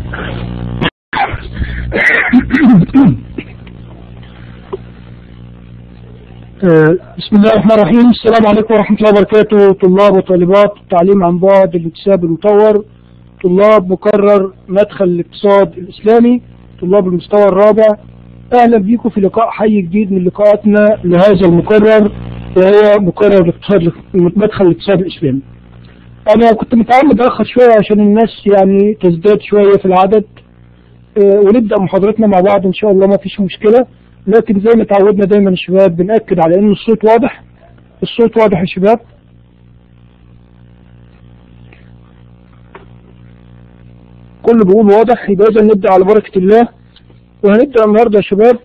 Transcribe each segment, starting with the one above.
بسم الله الرحمن الرحيم السلام عليكم ورحمة الله وبركاته طلاب وطالبات التعليم عن بعد الاكتساب المطور طلاب مقرر مدخل الاقتصاد الإسلامي طلاب المستوى الرابع أهلا بكم في لقاء حي جديد من لقاءاتنا لهذا المقرر وهو مقرر الاقتصاد مدخل الاقتصاد الإسلامي أنا كنت متعمد أخر شوية عشان الناس يعني تزداد شوية في العدد آه، ونبدأ محاضرتنا مع بعض إن شاء الله ما فيش مشكلة لكن زي ما تعودنا دايما يا شباب بنأكد على إن الصوت واضح الصوت واضح يا شباب كله بيقول واضح يبقى إذا نبدأ على بركة الله وهنبدأ النهاردة يا شباب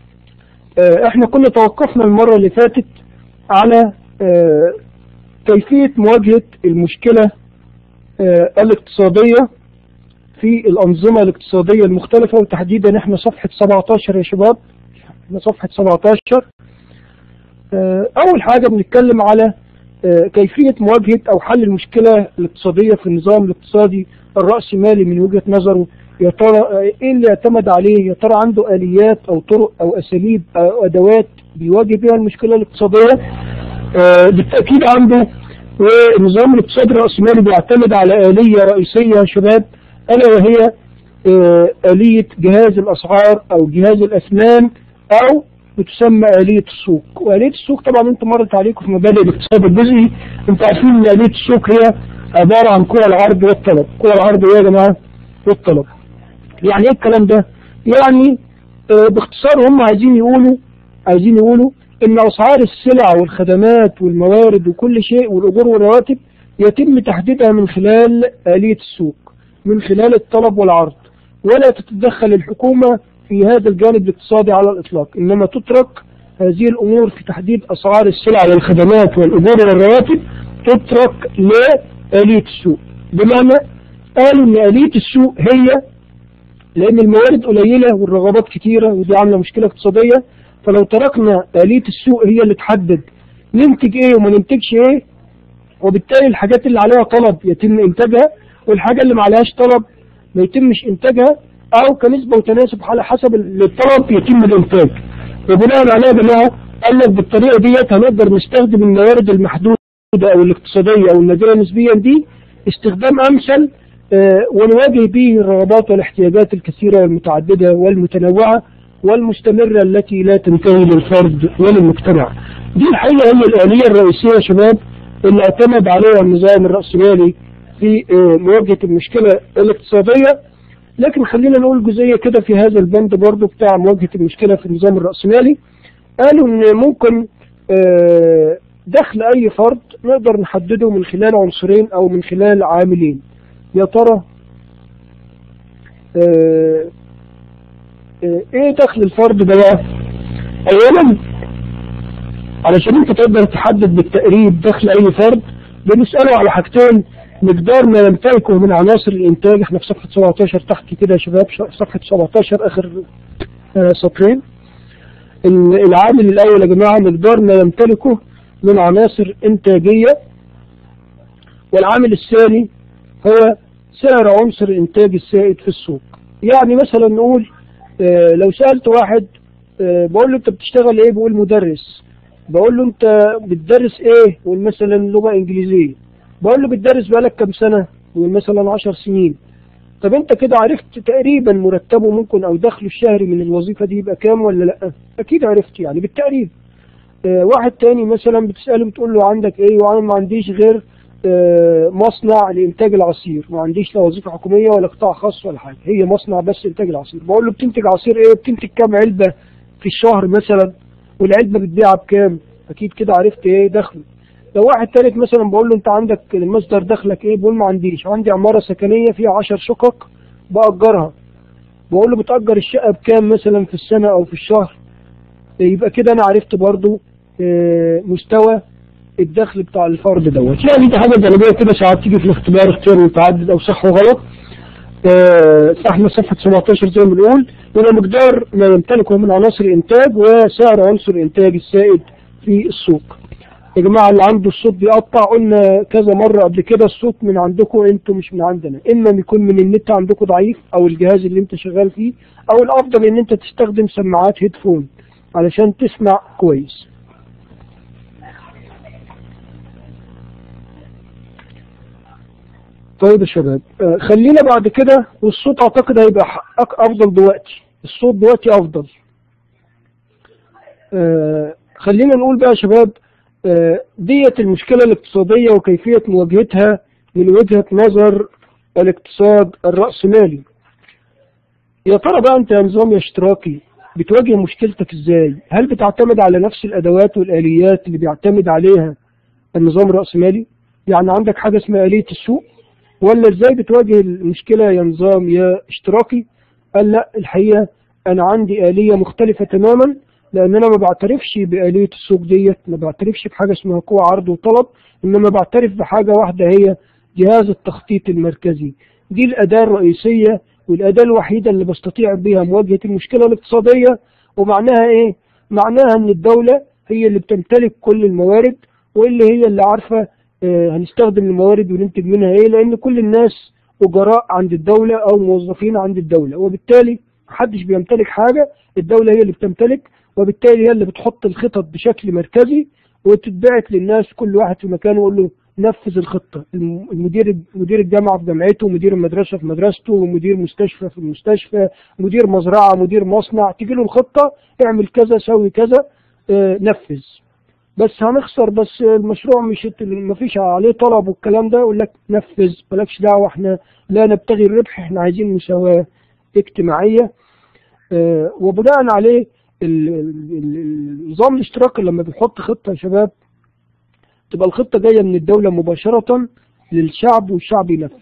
آه، احنا كنا توقفنا المرة اللي فاتت على آه، كيفية مواجهة المشكلة آه، الاقتصادية في الأنظمة الاقتصادية المختلفة وتحديدا احنا صفحة 17 يا شباب احنا صفحة 17 آه، أول حاجة بنتكلم على آه، كيفية مواجهة أو حل المشكلة الاقتصادية في النظام الاقتصادي الرأسمالي من وجهة نظره يا ترى آه، ايه اللي يعتمد عليه يا ترى عنده آليات أو طرق أو أساليب أو أدوات بيواجه بها المشكلة الاقتصادية آه، بالتأكيد عنده والنظام الاقتصادي الرأسمالي بيعتمد على آلية رئيسية يا شباب ألا وهي آه، آلية جهاز الأسعار أو جهاز الأثمان أو بتسمى آلية السوق وآلية السوق طبعا انتم مرت عليكم في مبادئ الاقتصاد الجزئي انتم عارفين ان آلية السوق هي عبارة عن قوى العرض والطلب قوى العرض ايه يا جماعة والطلب يعني ايه الكلام ده يعني آه، باختصار هم عايزين يقولوا عايزين يقولوا ان اسعار السلع والخدمات والموارد وكل شيء والاجور والرواتب يتم تحديدها من خلال آلية السوق من خلال الطلب والعرض ولا تتدخل الحكومة في هذا الجانب الاقتصادي على الإطلاق إنما تترك هذه الأمور في تحديد أسعار السلع والخدمات والأجور والرواتب تترك لآلية السوق بمعنى قالوا إن آلية السوق هي لأن الموارد قليلة والرغبات كتيرة ودي عاملة مشكلة اقتصادية فلو تركنا آلية السوق هي اللي تحدد ننتج إيه وما ننتجش إيه وبالتالي الحاجات اللي عليها طلب يتم إنتاجها والحاجة اللي ما عليهاش طلب ما يتمش إنتاجها أو كنسبة وتناسب على حسب الطلب يتم الإنتاج وبناء عليها يا جماعة قال لك بالطريقة ديت هنقدر نستخدم الموارد المحدودة أو الاقتصادية أو النادرة نسبيا دي استخدام أمثل آه، ونواجه به الرغبات والاحتياجات الكثيرة والمتعددة والمتنوعة والمستمرة التي لا تنتهي للفرد وللمجتمع دي الحقيقة هي الآلية الرئيسية يا شباب اللي اعتمد عليها النظام الرأسمالي في آه، مواجهة المشكلة الاقتصادية لكن خلينا نقول جزئية كده في هذا البند برضو بتاع مواجهة المشكلة في النظام الرأسمالي قالوا ان ممكن آه، دخل اي فرد نقدر نحدده من خلال عنصرين او من خلال عاملين يا ترى آه، آه، ايه دخل الفرد ده بقى اولا علشان انت تقدر تحدد بالتقريب دخل اي فرد بنسأله على حاجتين مقدار ما يمتلكه من عناصر الانتاج احنا في صفحة 17 تحت كده يا شباب ش- صفحة 17 اخر آه، سطرين ال- العامل الاول يا جماعة مقدار ما يمتلكه من عناصر انتاجية والعامل الثاني هو سعر عنصر الانتاج السائد في السوق يعني مثلا نقول آه، لو سألت واحد آه، بقول له انت بتشتغل ايه بيقول مدرس بقول له انت بتدرس ايه بيقول مثلا لغة انجليزية بقول له بتدرس بقالك كام سنة بيقول مثلا عشر سنين طب انت كده عرفت تقريبا مرتبه ممكن او دخله الشهري من الوظيفة دي يبقى كام ولا لا اكيد عرفت يعني بالتقريب آه، واحد تاني مثلا بتسأله بتقول له عندك ايه وانا ما عنديش غير آه، مصنع لإنتاج العصير ما عنديش لا وظيفة حكومية ولا قطاع خاص ولا حاجة هي مصنع بس إنتاج العصير بقول له بتنتج عصير إيه بتنتج كام علبة في الشهر مثلا والعلبة بتبيعها بكام أكيد كده عرفت إيه دخله لو واحد تالت مثلا بقول له أنت عندك مصدر دخلك إيه بقول ما عنديش عندي عمارة سكنية فيها عشر شقق بأجرها بقول له بتأجر الشقة بكام مثلا في السنة أو في الشهر يبقى كده أنا عرفت برضو آه، مستوى الدخل بتاع الفرد دوت يعني دي حاجه جانبيه كده ساعات تيجي في الاختبار اختيار متعدد او صح وغلط آه، فاحنا صفحه 17 زي ما بنقول هنا مقدار ما يمتلكه من عناصر الانتاج وسعر عنصر الانتاج السائد في السوق يا جماعة اللي عنده الصوت بيقطع قلنا كذا مرة قبل كده الصوت من عندكم انتوا مش من عندنا اما بيكون من النت عندكم ضعيف او الجهاز اللي انت شغال فيه او الافضل ان انت تستخدم سماعات هيدفون علشان تسمع كويس طيب يا شباب آه، خلينا بعد كده والصوت اعتقد هيبقى ح- أك- افضل دلوقتي الصوت دلوقتي افضل آه، خلينا نقول بقى يا شباب آه، ديت المشكلة الاقتصادية وكيفية مواجهتها من وجهة نظر الاقتصاد الرأسمالي يا ترى بقى انت يا نظام يا اشتراكي بتواجه مشكلتك ازاي هل بتعتمد على نفس الادوات والاليات اللي بيعتمد عليها النظام الرأسمالي يعني عندك حاجة اسمها آلية السوق ولا ازاي بتواجه المشكلة يا نظام يا اشتراكي قال لا الحقيقة انا عندي آلية مختلفة تماما لان انا ما بعترفش بآلية السوق ديت ما بعترفش بحاجة اسمها قوة عرض وطلب انما بعترف بحاجة واحدة هي جهاز التخطيط المركزي دي الأداة الرئيسية والأداة الوحيدة اللي بستطيع بها مواجهة المشكلة الاقتصادية ومعناها ايه؟ معناها ان الدولة هي اللي بتمتلك كل الموارد واللي هي اللي عارفة آه، هنستخدم الموارد وننتج منها ايه لان كل الناس اجراء عند الدولة او موظفين عند الدولة وبالتالي محدش بيمتلك حاجة الدولة هي اللي بتمتلك وبالتالي هي اللي بتحط الخطط بشكل مركزي وتتبعت للناس كل واحد في مكانه يقول له نفذ الخطة الم- المدير مدير الجامعة في جامعته مدير المدرسة في مدرسته مدير مستشفى في المستشفى مدير مزرعة مدير مصنع تيجي له الخطة اعمل كذا سوي كذا آه، نفذ بس هنخسر بس المشروع مش ما فيش عليه طلب والكلام ده يقول لك نفذ مالكش دعوه احنا لا نبتغي الربح احنا عايزين مساواه اجتماعيه آه، وبناء عليه ال- ال- ال- النظام الاشتراكي لما بيحط خطه يا شباب تبقى الخطه جايه من الدوله مباشره للشعب والشعب ينفذ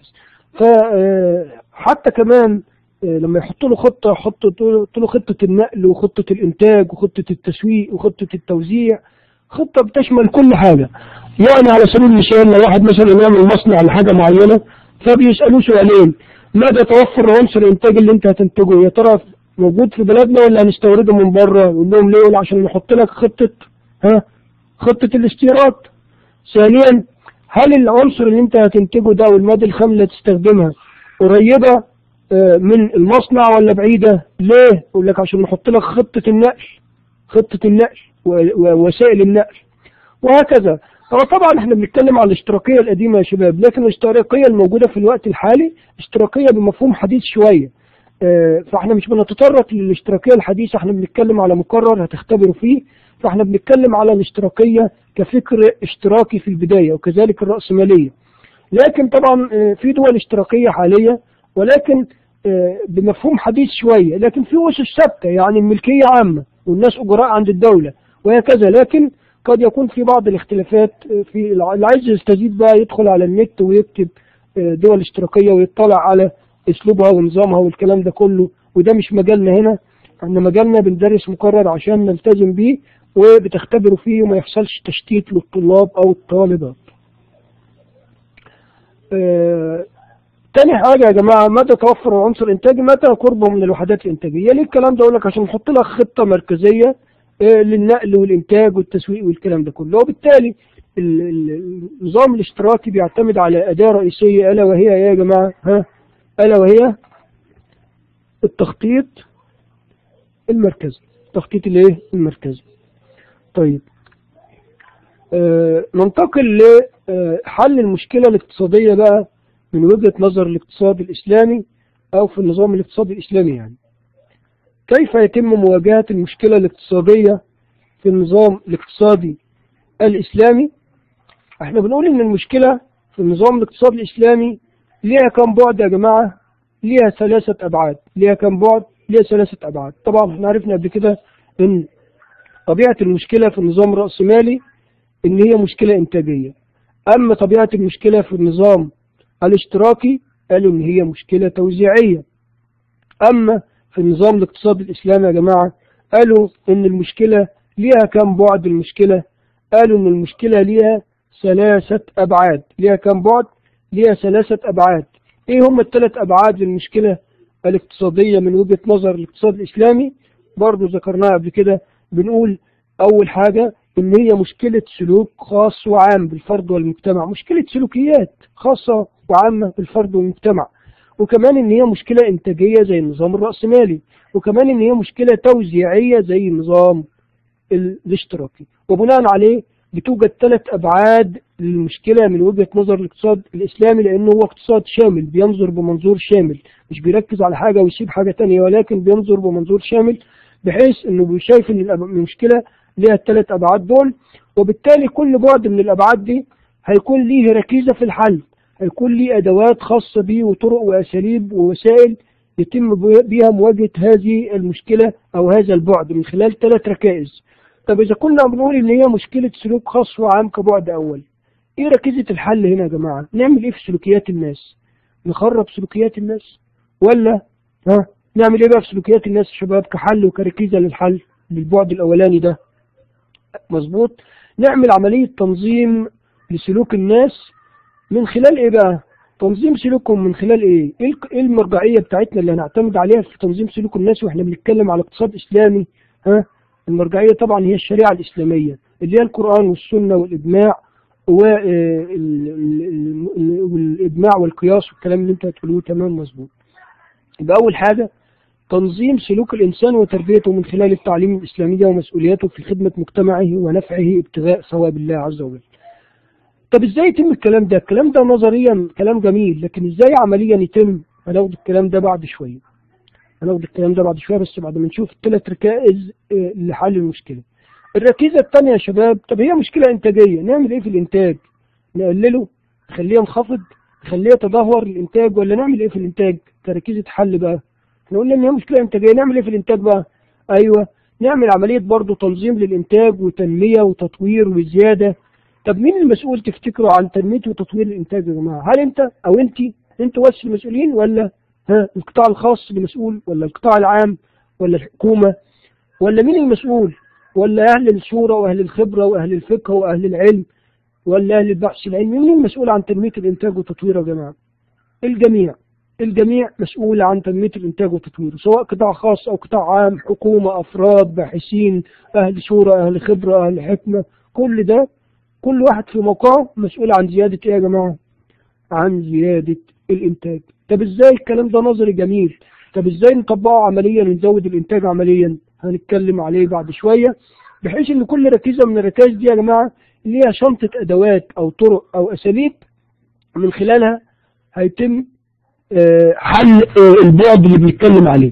فحتى كمان آه، لما يحطوا له خطه يحطوا يحطوا له خطه النقل وخطه الانتاج وخطه التسويق وخطه التوزيع خطة بتشمل كل حاجة يعني على سبيل المثال لو واحد مثلا يعمل مصنع لحاجة معينة فبيسألوه سؤالين ماذا توفر عنصر الإنتاج اللي أنت هتنتجه يا ترى موجود في بلدنا ولا هنستورده من بره يقول لهم ليه يقول عشان نحط لك خطة ها خطة الاستيراد ثانيا هل العنصر اللي أنت هتنتجه ده والمادة الخام اللي هتستخدمها قريبة آه، من المصنع ولا بعيدة ليه يقول لك عشان نحط لك خطة النقل خطة النقل و- ووسائل النقل وهكذا هو طبعا احنا بنتكلم عن الاشتراكية القديمة يا شباب لكن الاشتراكية الموجودة في الوقت الحالي اشتراكية بمفهوم حديث شوية اه، فاحنا مش بنتطرق للاشتراكية الحديثة احنا بنتكلم على مقرر هتختبروا فيه فاحنا بنتكلم على الاشتراكية كفكر اشتراكي في البداية وكذلك الرأسمالية لكن طبعا اه، في دول اشتراكية حالية ولكن اه، بمفهوم حديث شوية لكن في أسس ثابتة يعني الملكية عامة والناس أجراء عند الدولة وهكذا لكن قد يكون في بعض الاختلافات في اللي عايز يستزيد بقى يدخل على النت ويكتب آه، دول اشتراكية ويطلع على اسلوبها ونظامها والكلام ده كله وده مش مجالنا هنا احنا مجالنا بندرس مقرر عشان نلتزم بيه وبتختبروا فيه وما يحصلش تشتيت للطلاب او الطالبات آه، تاني حاجة يا جماعة متى توفر العنصر الإنتاجي متى قربه من الوحدات الإنتاجية ليه الكلام ده أقول لك عشان نحط لك خطة مركزية آه، للنقل والإنتاج والتسويق والكلام ده كله وبالتالي ال- ال- النظام الاشتراكي بيعتمد على أداة رئيسية ألا وهي إيه يا جماعة ها ألا وهي التخطيط المركزي التخطيط الايه المركزي طيب آه ننتقل لحل المشكلة الاقتصادية بقى من وجهة نظر الاقتصاد الإسلامي أو في النظام الاقتصادي الإسلامي يعني كيف يتم مواجهة المشكلة الاقتصادية في النظام الاقتصادي الإسلامي احنا بنقول ان المشكلة في النظام الاقتصادي الإسلامي ليها كم بعد يا جماعة ليها ثلاثة أبعاد ليها كم بعد ليها ثلاثة أبعاد طبعا احنا عرفنا قبل كده ان طبيعة المشكلة في النظام الرأسمالي ان هي مشكلة إنتاجية أما طبيعة المشكلة في النظام الاشتراكي قالوا ان هي مشكلة توزيعية أما في النظام الاقتصادي الإسلامي يا جماعة قالوا ان المشكلة ليها كم بعد المشكلة قالوا ان المشكلة ليها ثلاثة أبعاد ليها كم بعد ليها ثلاثة أبعاد ايه هم الثلاث أبعاد للمشكلة الاقتصادية من وجهة نظر الاقتصاد الإسلامي برضو ذكرناها قبل كده بنقول أول حاجة ان هي مشكلة سلوك خاص وعام بالفرد والمجتمع مشكلة سلوكيات خاصة وعامة بالفرد والمجتمع وكمان ان هي مشكلة انتاجية زي النظام الرأسمالي وكمان ان هي مشكلة توزيعية زي النظام الاشتراكي وبناء عليه بتوجد ثلاث ابعاد للمشكلة من وجهة نظر الاقتصاد الاسلامي لانه هو اقتصاد شامل بينظر بمنظور شامل مش بيركز على حاجة ويسيب حاجة تانية ولكن بينظر بمنظور شامل بحيث انه بيشايف ان المشكلة ليها الثلاث ابعاد دول وبالتالي كل بعد من الابعاد دي هيكون ليه ركيزة في الحل هيكون ليه ادوات خاصة بيه وطرق واساليب ووسائل يتم بها مواجهة هذه المشكلة او هذا البعد من خلال ثلاث ركائز طب اذا كنا بنقول ان هي مشكلة سلوك خاص وعام كبعد اول ايه ركيزة الحل هنا يا جماعة نعمل ايه في سلوكيات الناس نخرب سلوكيات الناس ولا ها نعمل ايه بقى في سلوكيات الناس يا شباب كحل وكركيزة للحل للبعد الاولاني ده مظبوط نعمل عملية تنظيم لسلوك الناس من خلال ايه بقى تنظيم سلوكهم من خلال ايه ايه المرجعية بتاعتنا اللي هنعتمد عليها في تنظيم سلوك الناس واحنا بنتكلم على اقتصاد اسلامي ها المرجعية طبعا هي الشريعة الاسلامية اللي هي القرآن والسنة والاجماع والاجماع والقياس والكلام اللي انت هتقولوه تمام مظبوط يبقى اول حاجة تنظيم سلوك الإنسان وتربيته من خلال التعليم الإسلامية ومسؤولياته في خدمة مجتمعه ونفعه ابتغاء ثواب الله عز وجل طب ازاي يتم الكلام ده الكلام ده نظريا كلام جميل لكن ازاي عمليا يتم هناخد الكلام ده بعد شوية هناخد الكلام ده بعد شوية بس بعد ما نشوف الثلاث ركائز لحل المشكلة الركيزة الثانية يا شباب طب هي مشكلة إنتاجية نعمل إيه في الإنتاج نقلله نخليه ينخفض نخليه يتدهور الإنتاج ولا نعمل إيه في الإنتاج كركيزة حل بقى احنا قلنا ان هي مشكله انتاجيه نعمل ايه في الانتاج بقى ايوه نعمل عمليه برضه تنظيم للانتاج وتنميه وتطوير وزياده طب مين المسؤول تفتكروا عن تنميه وتطوير الانتاج يا جماعه هل انت او انت انتوا بس المسؤولين ولا ها القطاع الخاص المسؤول ولا القطاع العام ولا الحكومه ولا مين المسؤول ولا اهل الشورى واهل الخبره واهل الفقه واهل العلم ولا اهل البحث العلمي مين المسؤول عن تنميه الانتاج وتطويره يا جماعه الجميع الجميع مسؤول عن تنمية الإنتاج وتطويره سواء قطاع خاص أو قطاع عام حكومة أفراد باحثين أهل شورى أهل خبرة أهل حكمة كل ده كل واحد في موقعه مسؤول عن زيادة إيه يا جماعة عن زيادة الإنتاج طب إزاي الكلام ده نظري جميل طب إزاي نطبقه عمليا ونزود الإنتاج عمليا هنتكلم عليه بعد شوية بحيث إن كل ركيزة من الركائز دي يا جماعة ليها شنطة أدوات أو طرق أو أساليب من خلالها هيتم حل البعد اللي بنتكلم عليه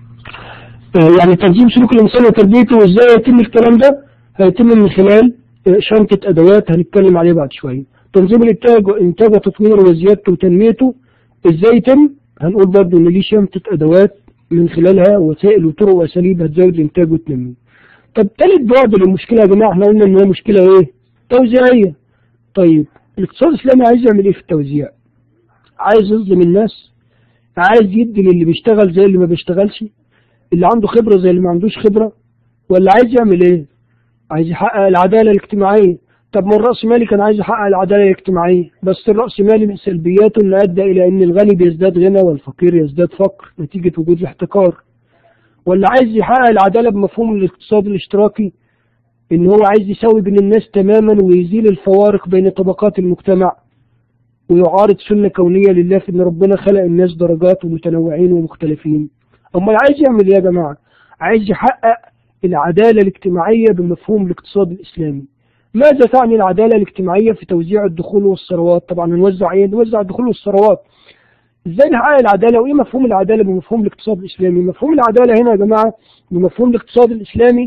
يعني تنظيم سلوك الإنسان وتربيته وإزاي يتم الكلام ده هيتم من خلال شنطة أدوات هنتكلم عليه بعد شوية تنظيم الإنتاج وإنتاج وتطويره وزيادته وتنميته إزاي يتم هنقول برضه إن ليه شنطة أدوات من خلالها وسائل وطرق وأساليب هتزود الإنتاج والتنمية طب تالت بعد للمشكلة يا جماعة احنا قلنا إن هي مشكلة إيه؟ توزيعية طيب الاقتصاد الإسلامي عايز يعمل إيه في التوزيع؟ عايز يظلم الناس عايز يدي للي بيشتغل زي اللي ما بيشتغلش اللي عنده خبرة زي اللي ما عندوش خبرة ولا عايز يعمل ايه عايز يحقق العدالة الاجتماعية طب ما الرأس مالي كان عايز يحقق العدالة الاجتماعية بس الرأس مالي من سلبياته اللي أدى إلى أن الغني بيزداد غنى والفقير يزداد فقر نتيجة وجود الاحتكار ولا عايز يحقق العدالة بمفهوم الاقتصاد الاشتراكي ان هو عايز يساوي بين الناس تماما ويزيل الفوارق بين طبقات المجتمع ويعارض سنة كونية لله في ان ربنا خلق الناس درجات ومتنوعين ومختلفين امال عايز يعمل ايه يا جماعة عايز يحقق العدالة الاجتماعية بمفهوم الاقتصاد الاسلامي ماذا تعني العدالة الاجتماعية في توزيع الدخول والثروات طبعا نوزع ايه نوزع الدخول والثروات ازاي نحقق العدالة وايه مفهوم العدالة بمفهوم الاقتصاد الاسلامي مفهوم العدالة هنا يا جماعة بمفهوم الاقتصاد الاسلامي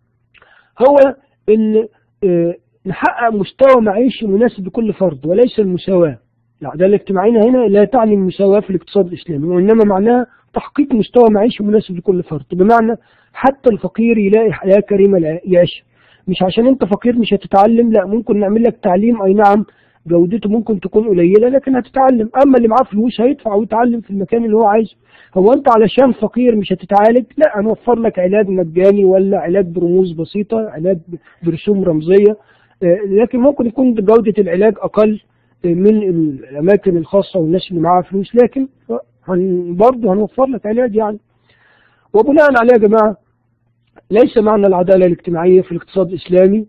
هو ان اه نحقق مستوى معيشي مناسب لكل فرد وليس المساواة العدالة الاجتماعية هنا لا تعني المساواة في الاقتصاد الإسلامي وإنما معناها تحقيق مستوى معيشي مناسب لكل فرد بمعنى حتى الفقير يلاقي حياة كريمة يعيش مش عشان أنت فقير مش هتتعلم لا ممكن نعمل لك تعليم أي نعم جودته ممكن تكون قليلة لكن هتتعلم أما اللي معاه فلوس هيدفع ويتعلم في المكان اللي هو عايزه هو أنت علشان فقير مش هتتعالج لا هنوفر لك علاج مجاني ولا علاج برموز بسيطة علاج برسوم رمزية لكن ممكن يكون جودة العلاج أقل من الأماكن الخاصة والناس اللي معاها فلوس لكن هن برضه هنوفر لك علاج يعني وبناء عليه يا جماعة ليس معنى العدالة الاجتماعية في الاقتصاد الإسلامي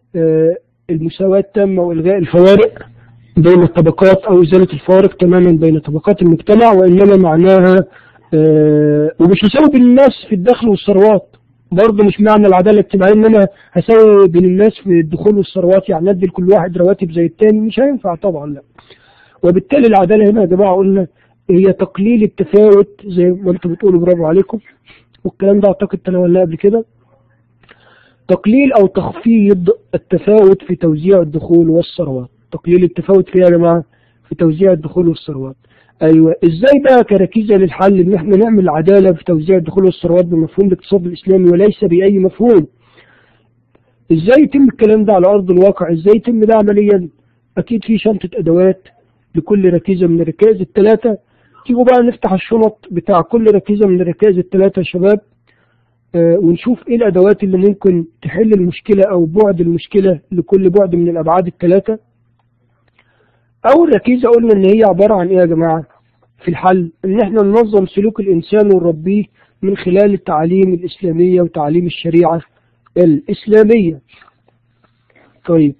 آه، المساواة التامة وإلغاء الفوارق بين الطبقات أو إزالة الفارق تماما بين طبقات المجتمع وإنما معناها آه، ومش هساوي بين الناس في الدخل والثروات برضه مش معنى العدالة الاجتماعية إن أنا هساوي بين الناس في الدخول والثروات يعني أدي لكل واحد رواتب زي التاني مش هينفع طبعا لا وبالتالي العدالة هنا يا جماعة قلنا هي تقليل التفاوت زي ما انتم بتقولوا برافو عليكم والكلام ده اعتقد تناولناه قبل كده تقليل او تخفيض التفاوت في توزيع الدخول والثروات تقليل التفاوت فيها يا جماعه في توزيع الدخول والثروات ايوه ازاي بقى كركيزه للحل ان احنا نعمل عداله في توزيع الدخول والثروات بمفهوم الاقتصاد الاسلامي وليس باي مفهوم ازاي يتم الكلام ده على ارض الواقع ازاي يتم ده عمليا اكيد في شنطه ادوات لكل ركيزه من الركائز الثلاثه تيجوا بقى نفتح الشنط بتاع كل ركيزه من الركائز الثلاثه يا شباب آه، ونشوف ايه الادوات اللي ممكن تحل المشكله او بعد المشكله لكل بعد من الابعاد الثلاثه اول ركيزه قلنا ان هي عباره عن ايه يا جماعه في الحل ان احنا ننظم سلوك الانسان ونربيه من خلال التعاليم الاسلاميه وتعاليم الشريعه الاسلاميه طيب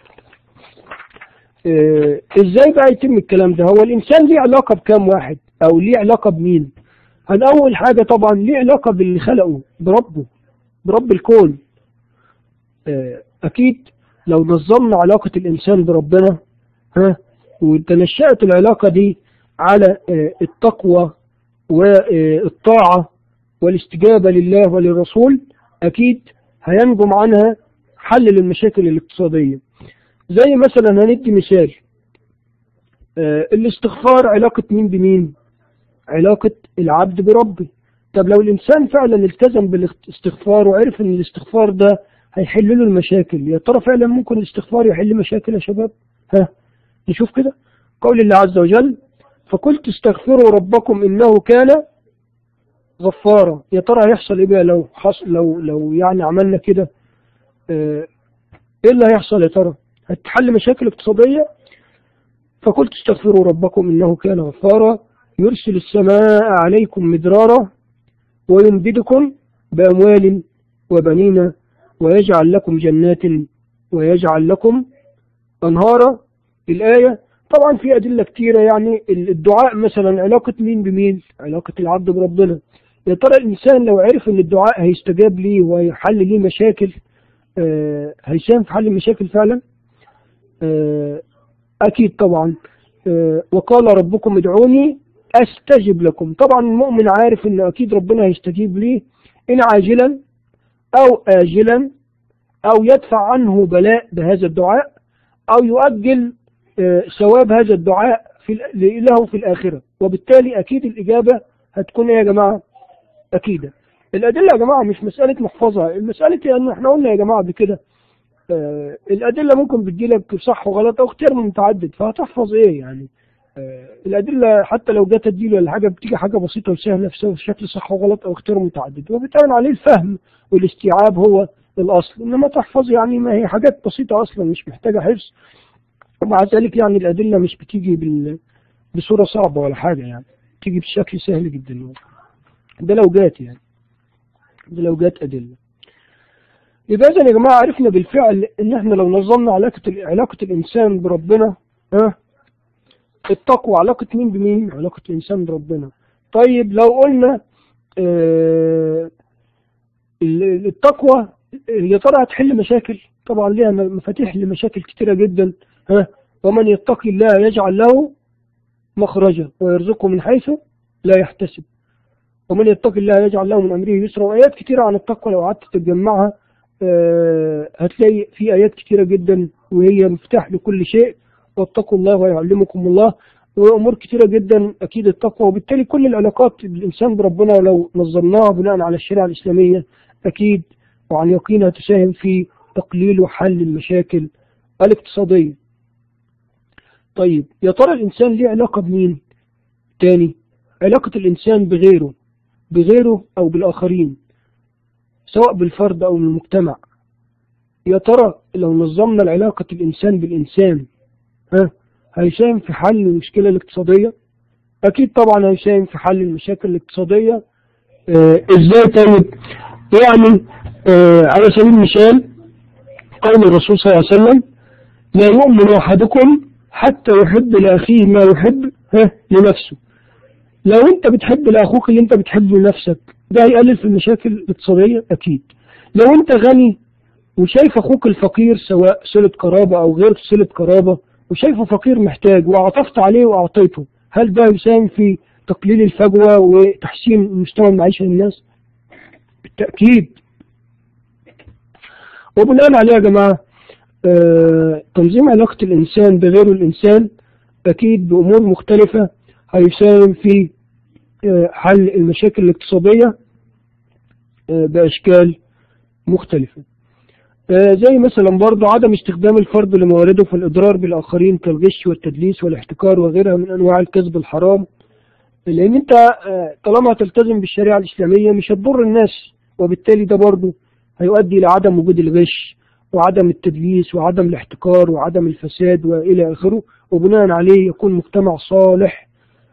آه، ازاي بقى يتم الكلام ده هو الانسان ليه علاقه بكام واحد او ليه علاقه بمين هن اول حاجه طبعا ليه علاقه باللي خلقه بربه برب الكون آه، اكيد لو نظمنا علاقه الانسان بربنا ها وتنشأت العلاقه دي على آه، التقوى والطاعه والاستجابه لله وللرسول اكيد هينجم عنها حل للمشاكل الاقتصاديه زي مثلا هندي مثال آه، الاستغفار علاقة مين بمين علاقة العبد بربه طب لو الإنسان فعلا التزم بالاستغفار وعرف أن الاستغفار ده هيحل له المشاكل يا ترى فعلا ممكن الاستغفار يحل مشاكل يا شباب ها نشوف كده قول الله عز وجل فقلت استغفروا ربكم إنه كان غفارا يا ترى هيحصل ايه بقى لو حصل لو لو يعني عملنا كده آه، ايه اللي هيحصل يا ترى هتحل مشاكل اقتصادية فقلت استغفروا ربكم إنه كان غفارا يرسل السماء عليكم مدرارا ويمددكم بأموال وبنين ويجعل لكم جنات ويجعل لكم أنهارا الآية طبعا في أدلة كتيرة يعني الدعاء مثلا علاقة مين بمين علاقة العبد بربنا يا ترى الإنسان لو عرف أن الدعاء هيستجاب ليه ويحل ليه مشاكل آه هيساهم في حل المشاكل فعلا آه أكيد طبعا آه وقال ربكم ادعوني أستجب لكم طبعا المؤمن عارف أن أكيد ربنا هيستجيب ليه إن عاجلا أو آجلا أو يدفع عنه بلاء بهذا الدعاء أو يؤجل آه ثواب هذا الدعاء في له في الآخرة وبالتالي أكيد الإجابة هتكون إيه يا جماعة أكيدة الأدلة يا جماعة مش مسألة محفظة المسألة أن احنا قلنا يا جماعة بكده آه الأدلة ممكن بتجيلك صح وغلط أو اختيار متعدد فهتحفظ إيه يعني آه الأدلة حتى لو جت تديله ولا حاجة بتيجي حاجة بسيطة وسهلة في شكل صح وغلط أو اختيار متعدد وبتعمل عليه الفهم والاستيعاب هو الأصل إنما تحفظ يعني ما هي حاجات بسيطة أصلا مش محتاجة حفظ ومع ذلك يعني الأدلة مش بتيجي بال... بصورة صعبة ولا حاجة يعني بتيجي بشكل سهل جدا ده لو جات يعني ده لو جات أدلة يبقى إذا يا جماعة عرفنا بالفعل إن إحنا لو نظمنا علاقة علاقة الإنسان بربنا ها التقوى علاقة مين بمين؟ علاقة الإنسان بربنا. طيب لو قلنا آه التقوى يا ترى هتحل مشاكل؟ طبعا ليها مفاتيح لمشاكل كتيرة جدا ها ومن يتقي الله يجعل له مخرجا ويرزقه من حيث لا يحتسب. ومن يتقي الله يجعل له من أمره يسرا وآيات كتيرة عن التقوى لو قعدت تتجمعها أه هتلاقي في آيات كتيرة جدا وهي مفتاح لكل شيء واتقوا الله ويعلمكم الله وأمور كتيرة جدا أكيد التقوى وبالتالي كل العلاقات الإنسان بربنا لو نظمناها بناء على الشريعة الإسلامية أكيد وعن يقينها تساهم في تقليل وحل المشاكل الاقتصادية طيب يا ترى الإنسان ليه علاقة بمين تاني علاقة الإنسان بغيره بغيره أو بالآخرين سواء بالفرد أو المجتمع يا ترى لو نظمنا العلاقة الإنسان بالإنسان ها هيساهم في حل المشكلة الاقتصادية أكيد طبعا هيساهم في حل المشاكل الاقتصادية آه إزاي طيب يعني آه على سبيل المثال قول الرسول صلى الله عليه وسلم لا يؤمن أحدكم حتى يحب لأخيه ما يحب ها لنفسه لو انت بتحب لأخوك اللي انت بتحبه لنفسك ده هيقلل في المشاكل الاقتصادية أكيد لو انت غني وشايف أخوك الفقير سواء صلة قرابة أو غير صلة قرابة وشايفه فقير محتاج وعطفت عليه وأعطيته هل ده يساهم في تقليل الفجوة وتحسين مستوى المعيشة للناس؟ بالتأكيد وبناء عليه يا جماعة آه تنظيم علاقة الإنسان بغير الإنسان أكيد بأمور مختلفة هيساهم في آه حل المشاكل الاقتصادية آه بأشكال مختلفة زي مثلا برضو عدم استخدام الفرد لموارده في الإضرار بالآخرين كالغش والتدليس والاحتكار وغيرها من أنواع الكذب الحرام لأن أنت طالما هتلتزم بالشريعة الإسلامية مش هتضر الناس وبالتالي ده برضو هيؤدي إلى عدم وجود الغش وعدم التدليس وعدم الاحتكار وعدم الفساد وإلى آخره وبناء عليه يكون مجتمع صالح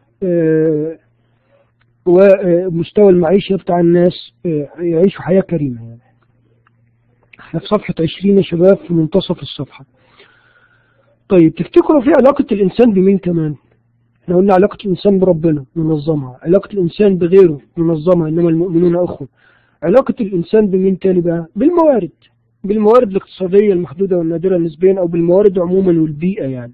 ومستوى المعيشة بتاع الناس يعيشوا حياة كريمة يعني. احنا في صفحة 20 يا شباب في منتصف الصفحة طيب تفتكروا في علاقة الإنسان بمين كمان احنا قلنا علاقة الإنسان بربنا ننظمها علاقة الإنسان بغيره ننظمها إنما المؤمنون أخوة علاقة الإنسان بمين تاني بقى بالموارد بالموارد الاقتصادية المحدودة والنادرة نسبيا أو بالموارد عموما والبيئة يعني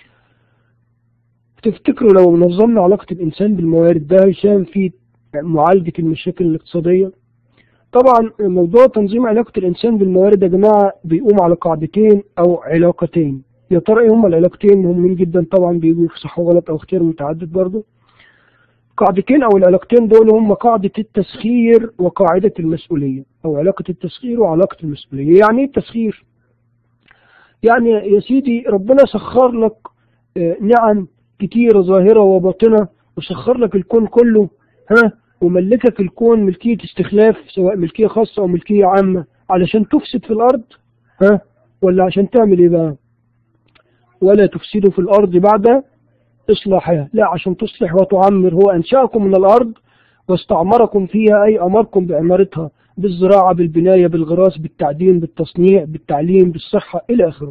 تفتكروا لو نظمنا علاقة الإنسان بالموارد ده هيساهم في معالجة المشاكل الاقتصادية طبعا موضوع تنظيم علاقة الإنسان بالموارد يا جماعة بيقوم على قاعدتين أو علاقتين يا ترى إيه هما العلاقتين مهمين جدا طبعا بيجوا في صح وغلط أو اختيار متعدد برضه قاعدتين أو العلاقتين دول هم قاعدة التسخير وقاعدة المسؤولية أو علاقة التسخير وعلاقة المسؤولية يعني إيه التسخير؟ يعني يا سيدي ربنا سخر لك نعم كتيرة ظاهرة وباطنة وسخر لك الكون كله ها وملكك الكون ملكية استخلاف سواء ملكية خاصة أو ملكية عامة علشان تفسد في الأرض ها ولا عشان تعمل إيه بقى ولا تفسدوا في الأرض بعد إصلاحها لا عشان تصلح وتعمر هو أنشأكم من الأرض واستعمركم فيها أي أمركم بعمارتها بالزراعة بالبناية بالغراس بالتعدين بالتصنيع بالتعليم بالصحة إلى آخره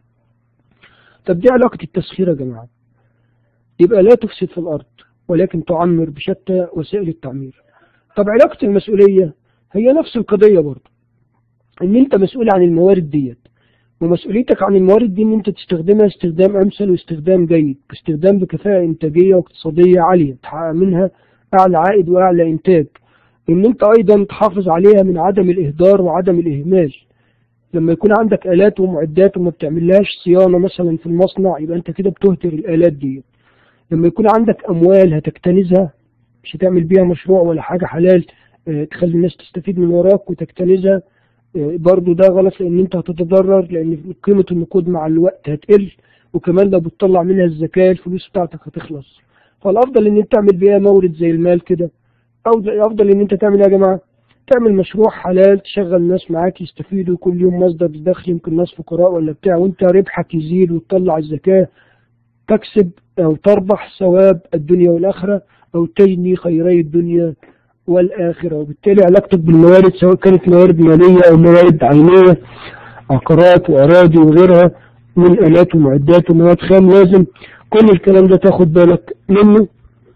طب دي علاقة التسخير يا جماعة يبقى لا تفسد في الأرض ولكن تعمر بشتى وسائل التعمير طب علاقة المسؤولية هي نفس القضية برضه ان انت مسؤول عن الموارد ديت ومسؤوليتك عن الموارد دي ان انت تستخدمها استخدام امثل واستخدام جيد باستخدام بكفاءة انتاجية واقتصادية عالية تحقق منها اعلى عائد واعلى انتاج ان انت ايضا تحافظ عليها من عدم الاهدار وعدم الاهمال لما يكون عندك الات ومعدات وما بتعملهاش صيانة مثلا في المصنع يبقى انت كده بتهدر الالات دي لما يكون عندك اموال هتكتنزها مش هتعمل بيها مشروع ولا حاجة حلال اه تخلي الناس تستفيد من وراك وتكتنزها اه برضو ده غلط لان انت هتتضرر لان قيمة النقود مع الوقت هتقل وكمان لو بتطلع منها الزكاة الفلوس بتاعتك هتخلص فالافضل ان انت تعمل بيها مورد زي المال كده او افضل ان انت تعمل يا جماعة تعمل مشروع حلال تشغل ناس معاك يستفيدوا كل يوم مصدر دخل يمكن ناس فقراء ولا بتاع وانت ربحك يزيد وتطلع الزكاة تكسب أو تربح ثواب الدنيا والآخرة أو تجني خيري الدنيا والآخرة وبالتالي علاقتك بالموارد سواء كانت موارد مالية أو موارد عينية عقارات وأراضي وغيرها من آلات ومعدات ومواد خام لازم كل الكلام ده تاخد بالك منه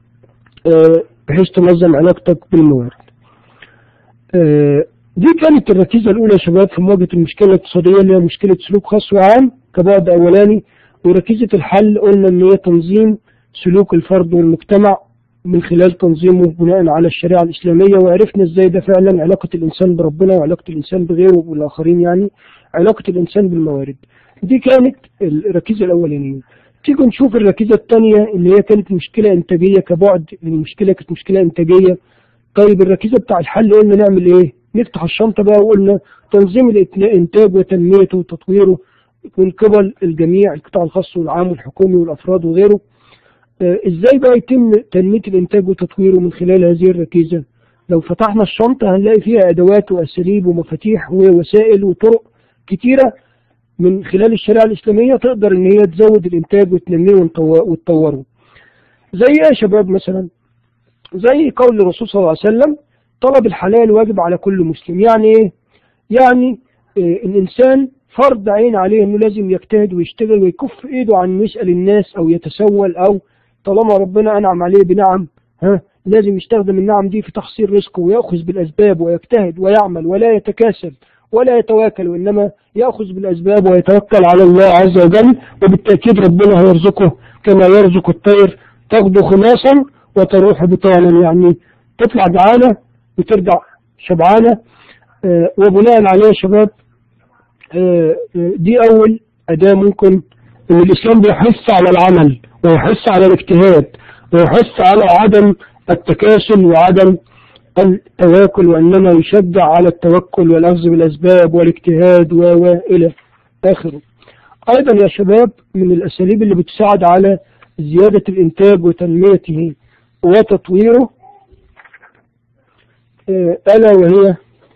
بحيث تنظم علاقتك بالموارد دي كانت الركيزة الأولى يا شباب في مواجهة المشكلة الاقتصادية اللي هي مشكلة سلوك خاص وعام كبعد أولاني وركيزة الحل قلنا ان هي تنظيم سلوك الفرد والمجتمع من خلال تنظيمه بناء على الشريعة الإسلامية وعرفنا ازاي ده فعلا علاقة الإنسان بربنا وعلاقة الإنسان بغيره والآخرين يعني علاقة الإنسان بالموارد دي كانت الركيزة الأولانية تيجي نشوف الركيزة الثانية اللي هي كانت مشكلة إنتاجية كبعد المشكلة كانت مشكلة إنتاجية طيب الركيزة بتاع الحل قلنا نعمل إيه؟ نفتح الشنطة بقى وقلنا تنظيم الإنتاج وتنميته وتطويره من قبل الجميع القطاع الخاص والعام والحكومي والافراد وغيره آه ازاي بقى يتم تنميه الانتاج وتطويره من خلال هذه الركيزه لو فتحنا الشنطه هنلاقي فيها ادوات واساليب ومفاتيح ووسائل وطرق كتيره من خلال الشريعه الاسلاميه تقدر ان هي تزود الانتاج وتنميه وتطوره زي ايه يا شباب مثلا زي قول الرسول صلى الله عليه وسلم طلب الحلال واجب على كل مسلم يعني ايه يعني إيه الانسان فرض عين عليه انه لازم يجتهد ويشتغل ويكف ايده عن إنه يسأل الناس او يتسول او طالما ربنا انعم عليه بنعم ها لازم يستخدم النعم دي في تحصيل رزقه ويأخذ بالأسباب ويجتهد ويعمل ولا يتكاسل ولا يتواكل وإنما يأخذ بالأسباب ويتوكل على الله عز وجل وبالتأكيد ربنا هيرزقه كما يرزق الطير تغدو خماصا وتروح بطانا يعني تطلع جعانة وترجع شبعانة آه، وبناء عليه يا شباب آه، آه، دي أول أداة ممكن إن الإسلام بيحث على العمل ويحث على الاجتهاد ويحث على عدم التكاسل وعدم التواكل وإنما يشجع على التوكل والأخذ بالأسباب والاجتهاد و و إلى آخره أيضا يا شباب من الأساليب اللي بتساعد على زيادة الإنتاج وتنميته وتطويره آه، ألا وهي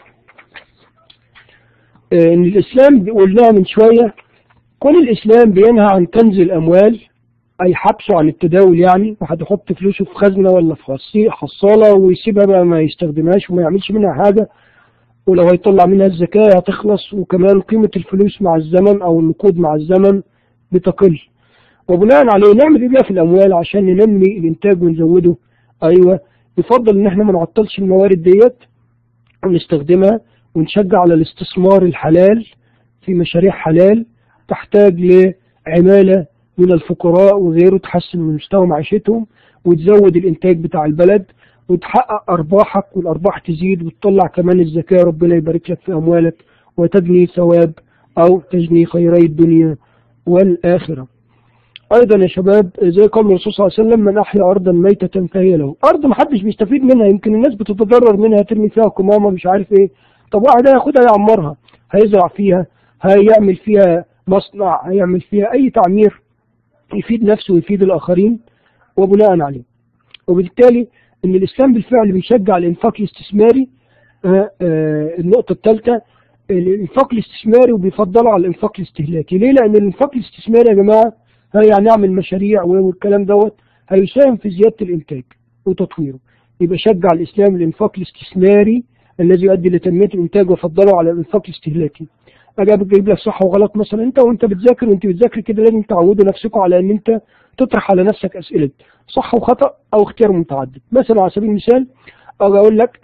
آه، إن الإسلام قلناها من شوية كل الإسلام بينهى عن كنز الأموال أي حبسه عن التداول يعني واحد يحط فلوسه في خزنة ولا في خصي- حصالة ويسيبها بقى ما يستخدمهاش وما يعملش منها حاجة ولو هيطلع منها الزكاة هتخلص وكمان قيمة الفلوس مع الزمن أو النقود مع الزمن بتقل وبناء عليه نعمل ايه بقى في الأموال عشان ننمي الإنتاج ونزوده أيوة يفضل إن احنا ما نعطلش الموارد ديت ونستخدمها ونشجع على الاستثمار الحلال في مشاريع حلال تحتاج لعمالة من الفقراء وغيره تحسن من مستوى معيشتهم وتزود الإنتاج بتاع البلد وتحقق أرباحك والأرباح تزيد وتطلع كمان الزكاة ربنا يبارك لك في أموالك وتجني ثواب أو تجني خيري الدنيا والآخرة أيضا يا شباب زي قول الرسول صلى الله عليه وسلم من أحيا أرضا ميتة فهي له أرض محدش بيستفيد منها يمكن الناس بتتضرر منها ترمي فيها قمامة مش عارف إيه طب واحد هياخدها يعمرها هيزرع فيها هيعمل فيها مصنع هيعمل فيها أي تعمير يفيد نفسه ويفيد الآخرين وبناء عليه وبالتالي ان الاسلام بالفعل بيشجع الانفاق الاستثماري آه، آه، النقطة الثالثة الانفاق الاستثماري وبيفضله على الانفاق الاستهلاكي ليه لان الانفاق الاستثماري يا جماعة ها يعني يعمل مشاريع والكلام دوت هيساهم في زيادة الانتاج وتطويره يبقى شجع الاسلام الانفاق الاستثماري الذي يؤدي لتنمية الانتاج وفضله على الانفاق الاستهلاكي اجي بجيب لك صح وغلط مثلا انت وانت بتذاكر وانت بتذاكر كده لازم تعودوا نفسكم على ان انت تطرح على نفسك اسئله صح وخطا او اختيار متعدد مثلا على سبيل المثال اجي اقول لك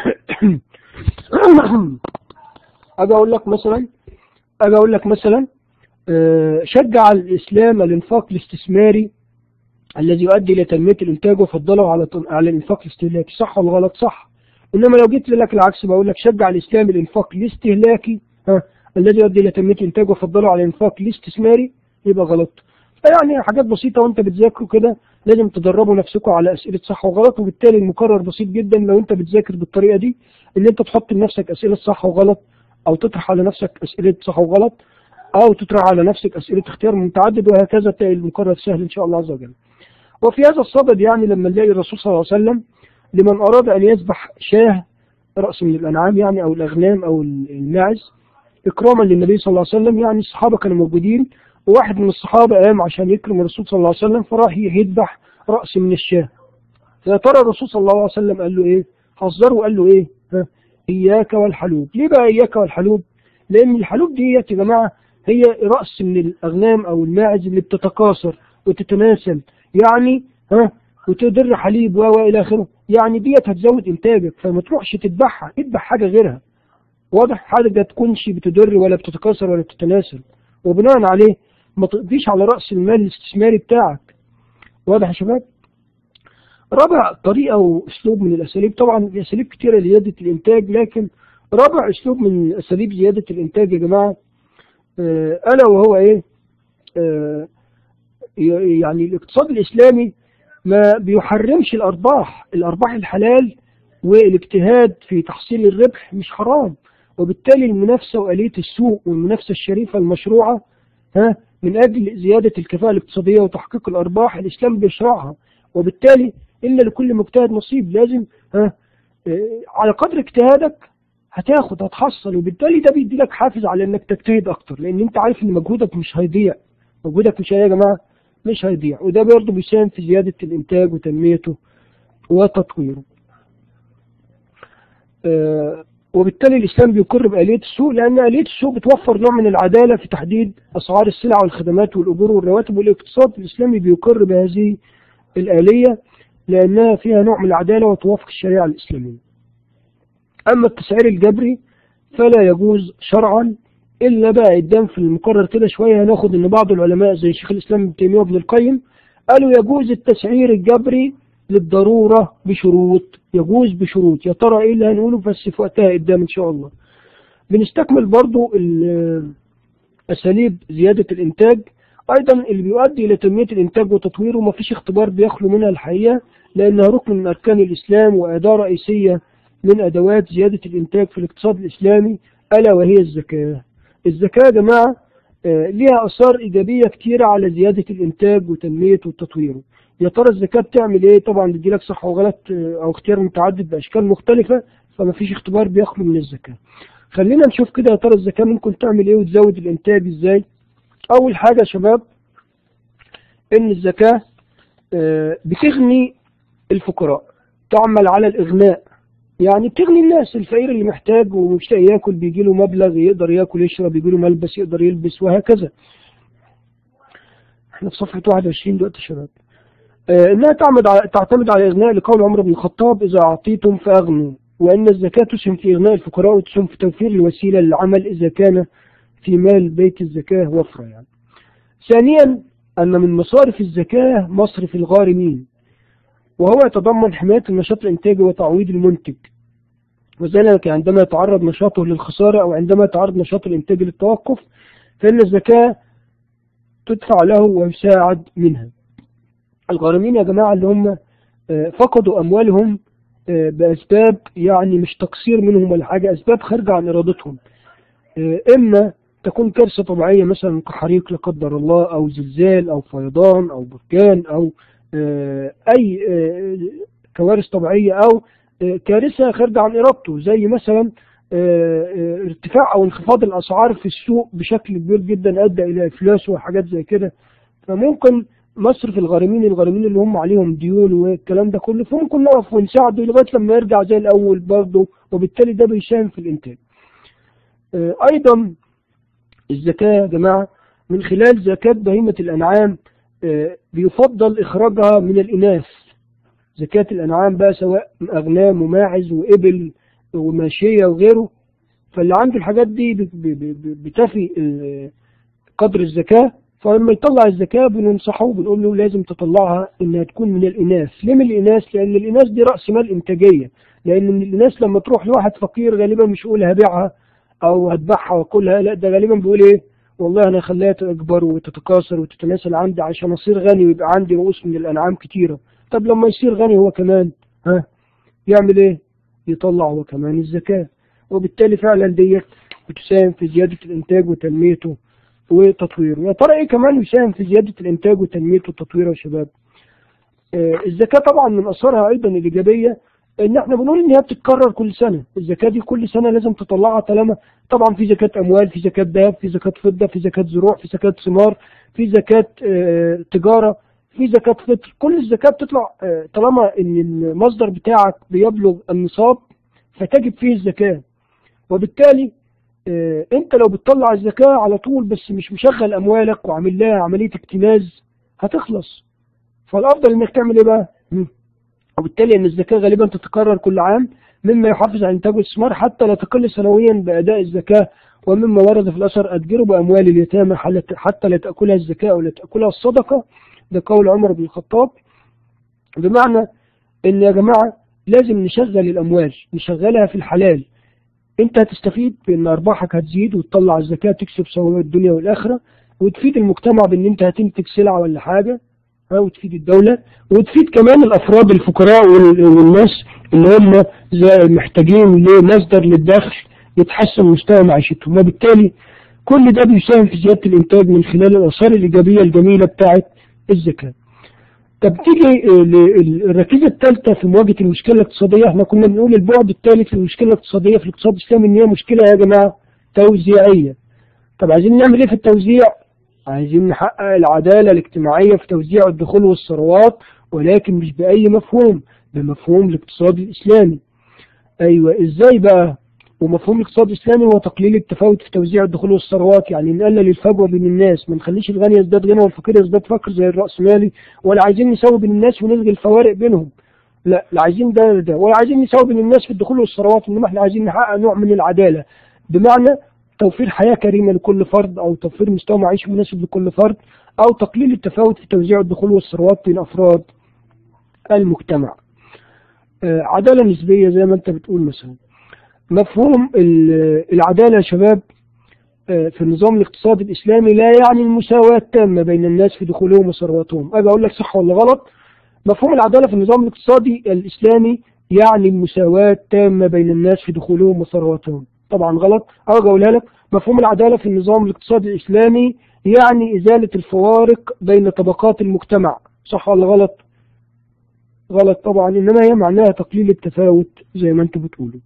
اجي اقول لك مثلا اجي اقول لك مثلا آه، شجع الاسلام الانفاق الاستثماري الذي يؤدي الى تنميه الانتاج وفضله على على الانفاق الاستهلاكي صح ولا غلط صح انما لو جيت لك العكس بقول لك شجع الاسلام الانفاق الاستهلاكي ها الذي يؤدي الى تنميه الانتاج وفضله على الانفاق الاستثماري يبقى غلط فيعني حاجات بسيطه وانت بتذاكروا كده لازم تدربوا نفسكم على اسئله صح وغلط وبالتالي المقرر بسيط جدا لو انت بتذاكر بالطريقه دي ان انت تحط لنفسك اسئله صح وغلط او تطرح على نفسك اسئله صح وغلط او تطرح على نفسك اسئله اختيار متعدد وهكذا تلاقي المقرر سهل ان شاء الله عز وجل وفي هذا الصدد يعني لما نلاقي الرسول صلى الله عليه وسلم لمن اراد ان يذبح شاه راس من الانعام يعني او الاغنام او الماعز اكراما للنبي صلى الله عليه وسلم يعني الصحابه كانوا موجودين وواحد من الصحابه قام عشان يكرم الرسول صلى الله عليه وسلم فراح يذبح راس من الشاه فيا ترى الرسول صلى الله عليه وسلم قال له ايه حذره وقال له ايه ها اياك والحلوب ليه بقى اياك والحلوب لان الحلوب ديت يا جماعه هي راس من الاغنام او الماعز اللي بتتكاثر وتتناسل يعني ها وتدر حليب و الى اخره يعني ديت هتزود انتاجك فما تروحش تذبحها اذبح حاجه غيرها واضح حاجه تكونش بتدر ولا بتتكاثر ولا بتتناسل وبناء عليه ما تقضيش على راس المال الاستثماري بتاعك واضح يا شباب رابع طريقة وأسلوب من الأساليب طبعا في أساليب كتيرة لزيادة الإنتاج لكن رابع أسلوب من أساليب زيادة الإنتاج يا جماعة آه، ألا وهو إيه آه، ي- يعني الاقتصاد الإسلامي ما بيحرمش الأرباح الأرباح الحلال والاجتهاد في تحصيل الربح مش حرام وبالتالي المنافسة وآلية السوق والمنافسة الشريفة المشروعة ها من أجل زيادة الكفاءة الاقتصادية وتحقيق الأرباح الإسلام بيشرعها وبالتالي إن لكل مجتهد نصيب لازم ها آه، على قدر اجتهادك هتاخد هتحصل وبالتالي ده بيدي لك حافز على انك تجتهد اكتر لان انت عارف ان مجهودك مش هيضيع مجهودك مش هي- يا جماعه مش هيضيع وده برضه بيساهم في زياده الانتاج وتنميته وتطويره. آه، وبالتالي الإسلام بيقر بآلية السوق لأن آلية السوق بتوفر نوع من العدالة في تحديد أسعار السلع والخدمات والأجور والرواتب والاقتصاد الإسلامي بيقر بهذه الآلية لأنها فيها نوع من العدالة وتوافق الشريعة الإسلامية أما التسعير الجبري فلا يجوز شرعا إلا بقى قدام في المقرر كده شوية هناخد إن بعض العلماء زي شيخ الإسلام ابن تيمية وابن القيم قالوا يجوز التسعير الجبري للضرورة بشروط يجوز بشروط يا ترى إيه اللي هنقوله بس في وقتها قدام إن شاء الله بنستكمل برضو أساليب زيادة الإنتاج أيضا اللي بيؤدي إلى تنمية الإنتاج وتطويره ما فيش اختبار بيخلو منها الحقيقة لأنها ركن من أركان الإسلام وأداة رئيسية من أدوات زيادة الإنتاج في الاقتصاد الإسلامي ألا وهي الزكاة الزكاة يا جماعة ليها أثار إيجابية كتيرة على زيادة الإنتاج وتنميته وتطويره يا ترى الزكاة بتعمل إيه طبعا بتجيلك صح وغلط أو اختيار متعدد بأشكال مختلفة فما فيش اختبار بيخلو من الزكاة خلينا نشوف كده يا ترى الزكاة ممكن تعمل إيه وتزود الإنتاج إزاي أول حاجة يا شباب إن الزكاة بتغني الفقراء تعمل على الإغناء يعني بتغني الناس الفقير اللي محتاج ومش لاقي ياكل بيجي له مبلغ يقدر ياكل يشرب يجي له ملبس يقدر يلبس وهكذا احنا في صفحة 21 دلوقتي يا شباب آه انها تعمد على تعتمد على اغناء لقول عمر بن الخطاب اذا اعطيتم فاغنوا وان الزكاة تسهم في اغناء الفقراء وتسهم في توفير الوسيلة للعمل اذا كان في مال بيت الزكاة وفرة يعني ثانيا ان من مصارف الزكاة مصرف الغارمين وهو يتضمن حماية النشاط الإنتاجي وتعويض المنتج وذلك عندما يتعرض نشاطه للخسارة أو عندما يتعرض نشاط الإنتاج للتوقف فإن الزكاة تدفع له ويساعد منها الغارمين يا جماعة اللي هم فقدوا أموالهم بأسباب يعني مش تقصير منهم ولا حاجة أسباب خارجة عن إرادتهم إما تكون كارثة طبيعية مثلا كحريق لا قدر الله أو زلزال أو فيضان أو بركان أو أي كوارث طبيعية أو كارثة خارجة عن إرادته زي مثلا ارتفاع أو انخفاض الأسعار في السوق بشكل كبير جدا أدى إلى إفلاس وحاجات زي كده فممكن مصرف الغارمين الغارمين اللي هم عليهم ديون والكلام ده كله فممكن نقف ونساعده لغاية لما يرجع زي الأول برضه وبالتالي ده بيساهم في الإنتاج. أيضا الزكاة يا جماعة من خلال زكاة بهيمة الأنعام بيفضل إخراجها من الإناث زكاة الأنعام بقى سواء أغنام وماعز وإبل وماشية وغيره فاللي عنده الحاجات دي بتفي قدر الزكاة فلما يطلع الزكاة بننصحه بنقول له لازم تطلعها إنها تكون من الإناث ليه من الإناث؟ لأن الإناث دي رأس مال إنتاجية لأن من الإناث لما تروح لواحد فقير غالبا مش يقول هبيعها أو هذبحها وأكلها لا ده غالبا بيقول إيه؟ والله أنا خليها تكبر وتتكاثر وتتناسل عندي عشان أصير غني ويبقى عندي رؤوس من الأنعام كتيرة طب لما يصير غني هو كمان ها يعمل إيه؟ يطلع هو كمان الزكاة وبالتالي فعلا ديت بتساهم في زيادة الإنتاج وتنميته وتطويره يا ترى إيه كمان يساهم في زيادة الإنتاج وتنميته وتطويره يا شباب آه الزكاة طبعا من أثارها أيضا الإيجابية إن إحنا بنقول إن هي بتتكرر كل سنة الزكاة دي كل سنة لازم تطلعها طالما طبعا في زكاة أموال في زكاة ذهب في زكاة فضة في زكاة زروع في زكاة ثمار في زكاة آه تجارة في زكاة فطر كل الزكاة بتطلع آه طالما إن المصدر بتاعك بيبلغ النصاب فتجب فيه الزكاة وبالتالي اه انت لو بتطلع الزكاة على طول بس مش مشغل اموالك وعامل لها عملية اكتناز هتخلص فالافضل انك تعمل ايه بقى وبالتالي ان الزكاة غالبا تتكرر كل عام مما يحافظ على انتاج الاستثمار حتى لا تقل سنويا باداء الزكاة ومما ورد في الاثر ادجروا باموال اليتامى حتى لا تاكلها الزكاة او لا تاكلها الصدقة ده قول عمر بن الخطاب بمعنى ان يا جماعة لازم نشغل الأموال نشغلها في الحلال انت هتستفيد بان ارباحك هتزيد وتطلع الزكاة تكسب ثواب الدنيا والآخرة وتفيد المجتمع بان انت هتنتج سلعة ولا حاجة ها وتفيد الدولة وتفيد كمان الافراد الفقراء والناس اللي هم زي محتاجين لمصدر للدخل يتحسن مستوى معيشتهم وبالتالي كل ده بيساهم في زيادة الانتاج من خلال الاثار الايجابية الجميلة بتاعت الزكاة طب تيجي الركيزة الثالثة في مواجهة المشكلة الاقتصادية احنا كنا بنقول البعد الثالث في المشكلة الاقتصادية في الاقتصاد الإسلامي ان هي مشكلة يا جماعة توزيعية طب عايزين نعمل ايه في التوزيع؟ عايزين نحقق العدالة الاجتماعية في توزيع الدخول والثروات ولكن مش بأي مفهوم بمفهوم الاقتصاد الإسلامي أيوة ازاي بقى؟ ومفهوم الاقتصاد الإسلامي هو تقليل التفاوت في توزيع الدخول والثروات يعني نقلل الفجوة بين الناس ما نخليش الغني يزداد غنى والفقير يزداد فقر زي الرأسمالي ولا عايزين نساوي بين الناس ونلغي الفوارق بينهم لا لا عايزين ده ده ولا عايزين نساوي بين الناس في الدخول والثروات انما احنا عايزين نحقق نوع من العدالة بمعنى توفير حياة كريمة لكل فرد او توفير مستوى معيشي مناسب لكل فرد او تقليل التفاوت في توزيع الدخول والثروات بين افراد المجتمع آه، عدالة نسبية زي ما انت بتقول مثلا مفهوم ال- العدالة يا شباب آه، في النظام الاقتصادي الإسلامي لا يعني المساواة التامة بين الناس في دخولهم وثرواتهم أجي أقول لك صح ولا غلط مفهوم العدالة في النظام الاقتصادي الإسلامي يعني المساواة التامة بين الناس في دخولهم وثرواتهم طبعا غلط أجي أقولها لك مفهوم العدالة في النظام الاقتصادي الإسلامي يعني إزالة الفوارق بين طبقات المجتمع صح ولا غلط غلط طبعا إنما هي معناها تقليل التفاوت زي ما أنتم بتقولوا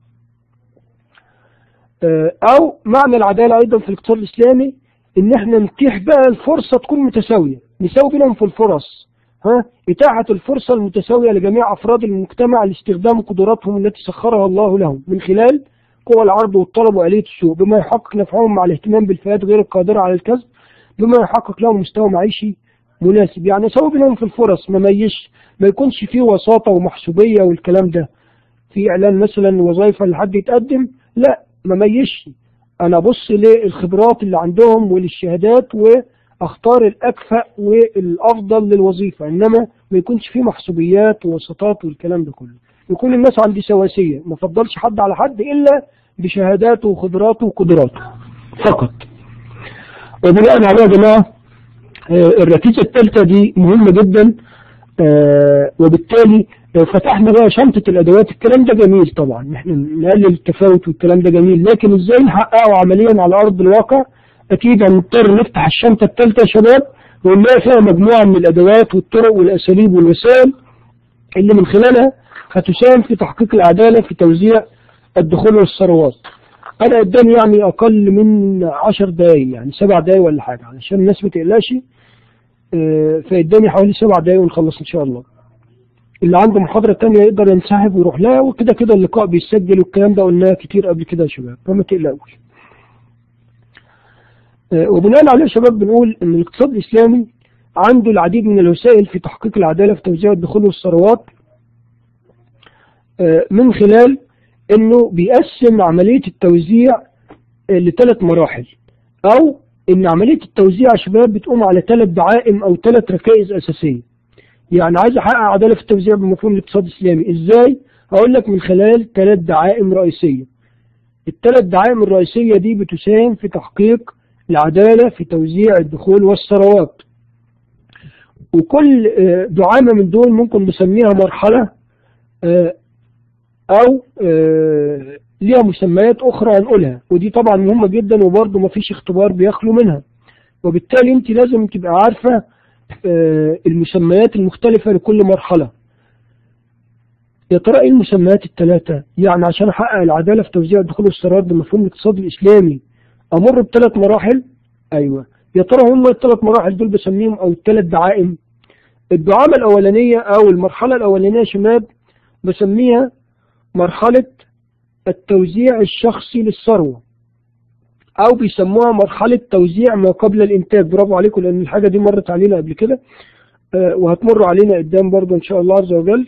آه، او معنى العدالة ايضا في الاقتصاد الاسلامي ان احنا نتيح بقى الفرصة تكون متساوية نساوي بينهم في الفرص ها اتاحة الفرصة المتساوية لجميع افراد المجتمع لاستخدام قدراتهم التي سخرها الله لهم من خلال قوى العرض والطلب وآلية السوق بما يحقق نفعهم مع الاهتمام بالفئات غير القادرة على الكسب بما يحقق لهم مستوى معيشي مناسب يعني اساوي بينهم في الفرص ما ميش ما يكونش فيه وساطة ومحسوبية والكلام ده في اعلان مثلا وظيفة لحد يتقدم لا ما ميزش انا ابص للخبرات اللي عندهم وللشهادات واختار الاكفأ والافضل للوظيفة انما ما يكونش فيه محسوبيات ووسطات والكلام ده كله يكون الناس عندي سواسية ما فضلش حد على حد الا بشهاداته وخبراته وقدراته فقط وبناء عليه يا جماعة آه، الركيزة الثالثة دي مهمة جدا آه، وبالتالي لو فتحنا بقى شنطة الأدوات الكلام ده جميل طبعا إن احنا نقلل التفاوت والكلام ده جميل لكن ازاي نحققه عمليا على أرض الواقع أكيد هنضطر نفتح الشنطة الثالثة يا شباب ونلاقي فيها مجموعة من الأدوات والطرق والأساليب والوسائل اللي من خلالها هتساهم في تحقيق العدالة في توزيع الدخول والثروات أنا قدامي يعني أقل من عشر دقايق يعني سبع دقايق ولا حاجة علشان الناس ما تقلقش آه، فقدامي حوالي سبع دقايق ونخلص إن شاء الله اللي عنده محاضرة تانية يقدر ينسحب ويروح لها وكده كده اللقاء بيسجل والكلام ده قلناه كتير قبل كده يا شباب فما تقلقوش آه، وبناء عليه يا شباب بنقول ان الاقتصاد الاسلامي عنده العديد من الوسائل في تحقيق العدالة في توزيع الدخول والثروات آه، من خلال انه بيقسم عملية التوزيع آه، لثلاث مراحل او ان عملية التوزيع يا شباب بتقوم على ثلاث دعائم او ثلاث ركائز اساسية يعني عايز احقق عدالة في التوزيع بمفهوم الاقتصاد الاسلامي ازاي هقول لك من خلال ثلاث دعائم رئيسية الثلاث دعائم الرئيسية دي بتساهم في تحقيق العدالة في توزيع الدخول والثروات وكل آه، دعامة من دول ممكن نسميها مرحلة آه، أو آه، ليها مسميات أخرى هنقولها ودي طبعا مهمة جدا وبرضه مفيش اختبار بيخلو منها وبالتالي أنت لازم تبقى عارفة آه، المسميات المختلفة لكل مرحلة يا ترى ايه المسميات الثلاثة؟ يعني عشان احقق العدالة في توزيع الدخول والثروات بمفهوم الاقتصاد الاسلامي امر بثلاث مراحل؟ ايوه يا ترى هم الثلاث مراحل دول بسميهم او الثلاث دعائم؟ الدعامة الاولانية او المرحلة الاولانية يا شباب بسميها مرحلة التوزيع الشخصي للثروة او بيسموها مرحلة توزيع ما قبل الانتاج برافو عليكم لان الحاجة دي مرت علينا قبل كده آه، وهتمر علينا قدام برضه ان شاء الله عز وجل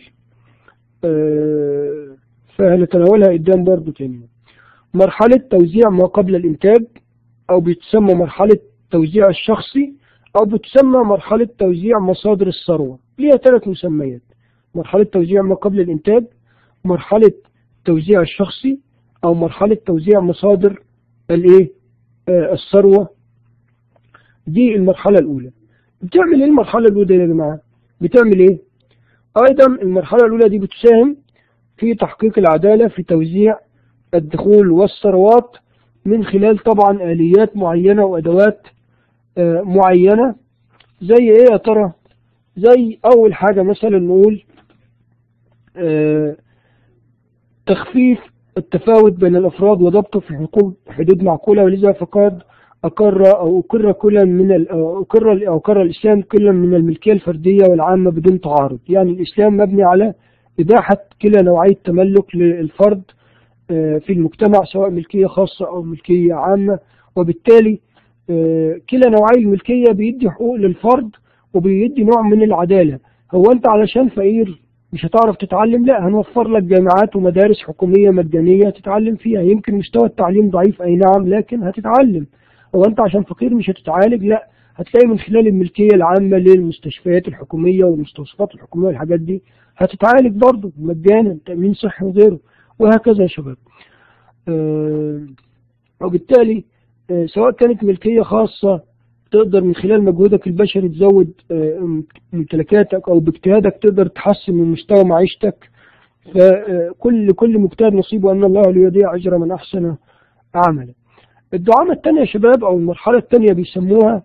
آه، فهنتناولها قدام برضه تاني مرحلة توزيع ما قبل الإنتاج أو بتسمى مرحلة توزيع الشخصي أو بتسمى مرحلة توزيع مصادر الثروة ليها ثلاث مسميات مرحلة توزيع ما قبل الإنتاج مرحلة توزيع الشخصي أو مرحلة توزيع مصادر الإيه آه الثروة دي المرحلة الأولى بتعمل إيه المرحلة الأولى يا جماعة بتعمل إيه أيضا المرحلة الأولى دي بتساهم في تحقيق العدالة في توزيع الدخول والثروات من خلال طبعا آليات معينة وأدوات آه، معينة زي إيه يا ترى؟ زي أول حاجة مثلا نقول آه، تخفيف التفاوت بين الأفراد وضبطه في حقوق حدود معقولة ولذا فقد أقر أو أقر كلا من ال- أو أقر أو أقر الإسلام كلا من الملكية الفردية والعامة بدون تعارض، يعني الإسلام مبني على إباحة كلا نوعي التملك للفرد آه، في المجتمع سواء ملكية خاصة أو ملكية عامة وبالتالي آه، كلا نوعي الملكية بيدي حقوق للفرد وبيدي نوع من العدالة هو أنت علشان فقير مش هتعرف تتعلم لا هنوفر لك جامعات ومدارس حكومية مجانية تتعلم فيها يمكن مستوى التعليم ضعيف أي نعم لكن هتتعلم هو أنت عشان فقير مش هتتعالج لا هتلاقي من خلال الملكية العامة للمستشفيات الحكومية والمستوصفات الحكومية والحاجات دي هتتعالج برضه مجانا تأمين صحي وغيره وهكذا يا شباب آه، وبالتالي آه، سواء كانت ملكية خاصة تقدر من خلال مجهودك البشري تزود آه، ممتلكاتك أو باجتهادك تقدر تحسن من مستوى معيشتك فكل كل مجتهد نصيبه أن الله لا يضيع أجر من أحسن عملا الدعامة الثانية يا شباب أو المرحلة الثانية بيسموها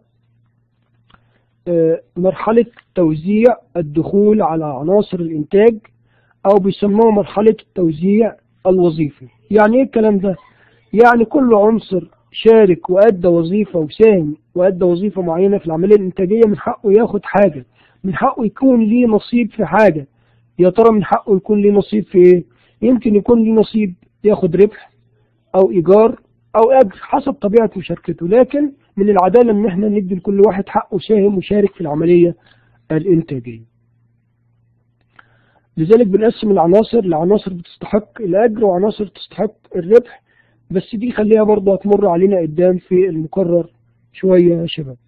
مرحلة توزيع الدخول على عناصر الإنتاج أو بيسموها مرحلة التوزيع الوظيفي يعني إيه الكلام ده؟ يعني كل عنصر شارك وأدى وظيفة وساهم وأدى وظيفة معينة في العملية الإنتاجية من حقه ياخد حاجة من حقه يكون ليه نصيب في حاجة يا ترى من حقه يكون ليه نصيب في إيه؟ يمكن يكون ليه نصيب ياخد ربح أو إيجار أو أجر حسب طبيعة مشاركته لكن من العدالة إن إحنا ندي لكل واحد حقه ساهم وشارك في العملية الإنتاجية لذلك بنقسم العناصر لعناصر بتستحق الأجر وعناصر تستحق الربح بس دي خليها برضه هتمر علينا قدام في المقرر شوية يا شباب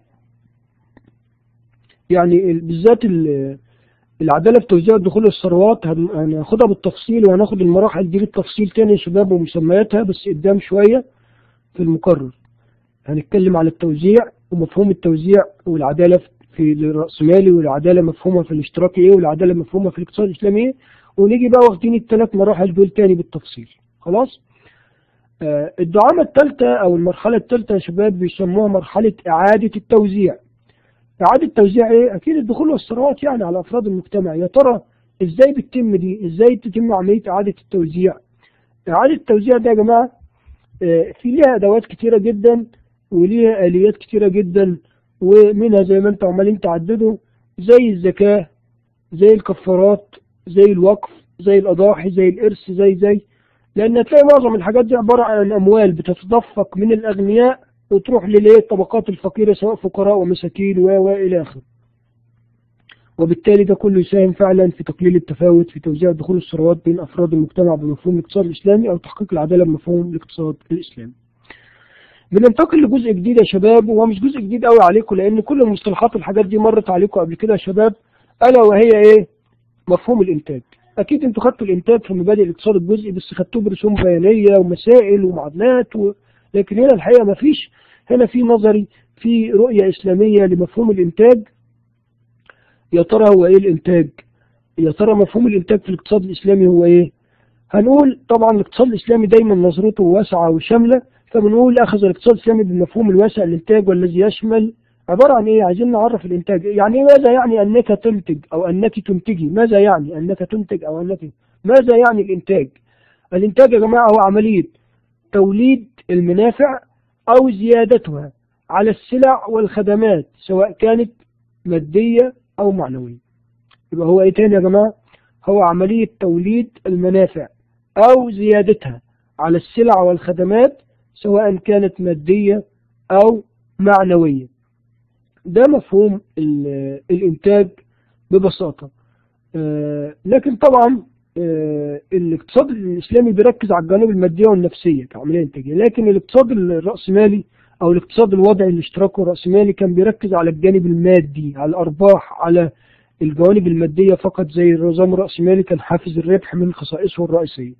يعني بالذات العدالة في توزيع دخول الثروات هناخدها بالتفصيل وهناخد المراحل دي بالتفصيل تاني يا شباب ومسمياتها بس قدام شوية في المقرر هنتكلم على التوزيع ومفهوم التوزيع والعدالة في الرأسمالي والعدالة مفهومها في الاشتراكي ايه والعدالة مفهومها في الاقتصاد الإسلامي ايه ونيجي بقى واخدين الثلاث مراحل دول تاني بالتفصيل خلاص آه الدعامة الثالثة أو المرحلة الثالثة يا شباب بيسموها مرحلة إعادة التوزيع إعادة التوزيع ايه أكيد الدخول والثروات يعني على أفراد المجتمع يا ترى إزاي بتتم دي إزاي تتم عملية إعادة التوزيع إعادة التوزيع ده يا جماعة آه في ليها أدوات كتيرة جدا وليها آليات كتيرة جدا ومنها زي ما انت عمالين تعددوا زي الزكاة زي الكفارات زي الوقف زي الأضاحي زي الإرث زي زي لأن هتلاقي معظم الحاجات دي عبارة عن أموال بتتدفق من الأغنياء وتروح لليه الطبقات الفقيرة سواء فقراء ومساكين و و إلى آخره وبالتالي ده كله يساهم فعلا في تقليل التفاوت في توزيع دخول الثروات بين أفراد المجتمع بمفهوم الاقتصاد الإسلامي أو تحقيق العدالة بمفهوم الاقتصاد الإسلامي بننتقل لجزء جديد يا شباب وهو مش جزء جديد قوي عليكم لان كل المصطلحات والحاجات دي مرت عليكم قبل كده يا شباب الا وهي ايه مفهوم الانتاج اكيد انتوا خدتوا الانتاج في مبادئ الاقتصاد الجزئي بس خدتوه برسوم بيانيه ومسائل ومعادلات و... لكن هنا الحقيقه ما فيش هنا في نظري في رؤيه اسلاميه لمفهوم الانتاج يا ترى هو ايه الانتاج يا ترى مفهوم الانتاج في الاقتصاد الاسلامي هو ايه هنقول طبعا الاقتصاد الاسلامي دايما نظرته واسعه وشامله فبنقول أخذ الاقتصاد الإسلامي بالمفهوم الواسع للإنتاج والذي يشمل عبارة عن إيه؟ عايزين نعرف الإنتاج، يعني ماذا يعني أنك تنتج أو أنك تنتجي؟ ماذا يعني أنك تنتج أو أنك ماذا يعني الإنتاج؟ الإنتاج يا جماعة هو عملية توليد المنافع أو زيادتها على السلع والخدمات سواء كانت مادية أو معنوية. يبقى هو إيه تاني يا جماعة؟ هو عملية توليد المنافع أو زيادتها على السلع والخدمات سواء كانت مادية أو معنوية ده مفهوم الإنتاج ببساطة آه، لكن طبعا آه، الاقتصاد الإسلامي بيركز على الجانب المادية والنفسية كعملية إنتاجية لكن الاقتصاد الرأسمالي أو الاقتصاد الوضعي الاشتراكي الرأسمالي كان بيركز على الجانب المادي على الأرباح على الجوانب المادية فقط زي النظام الرأسمالي كان حافز الربح من خصائصه الرئيسية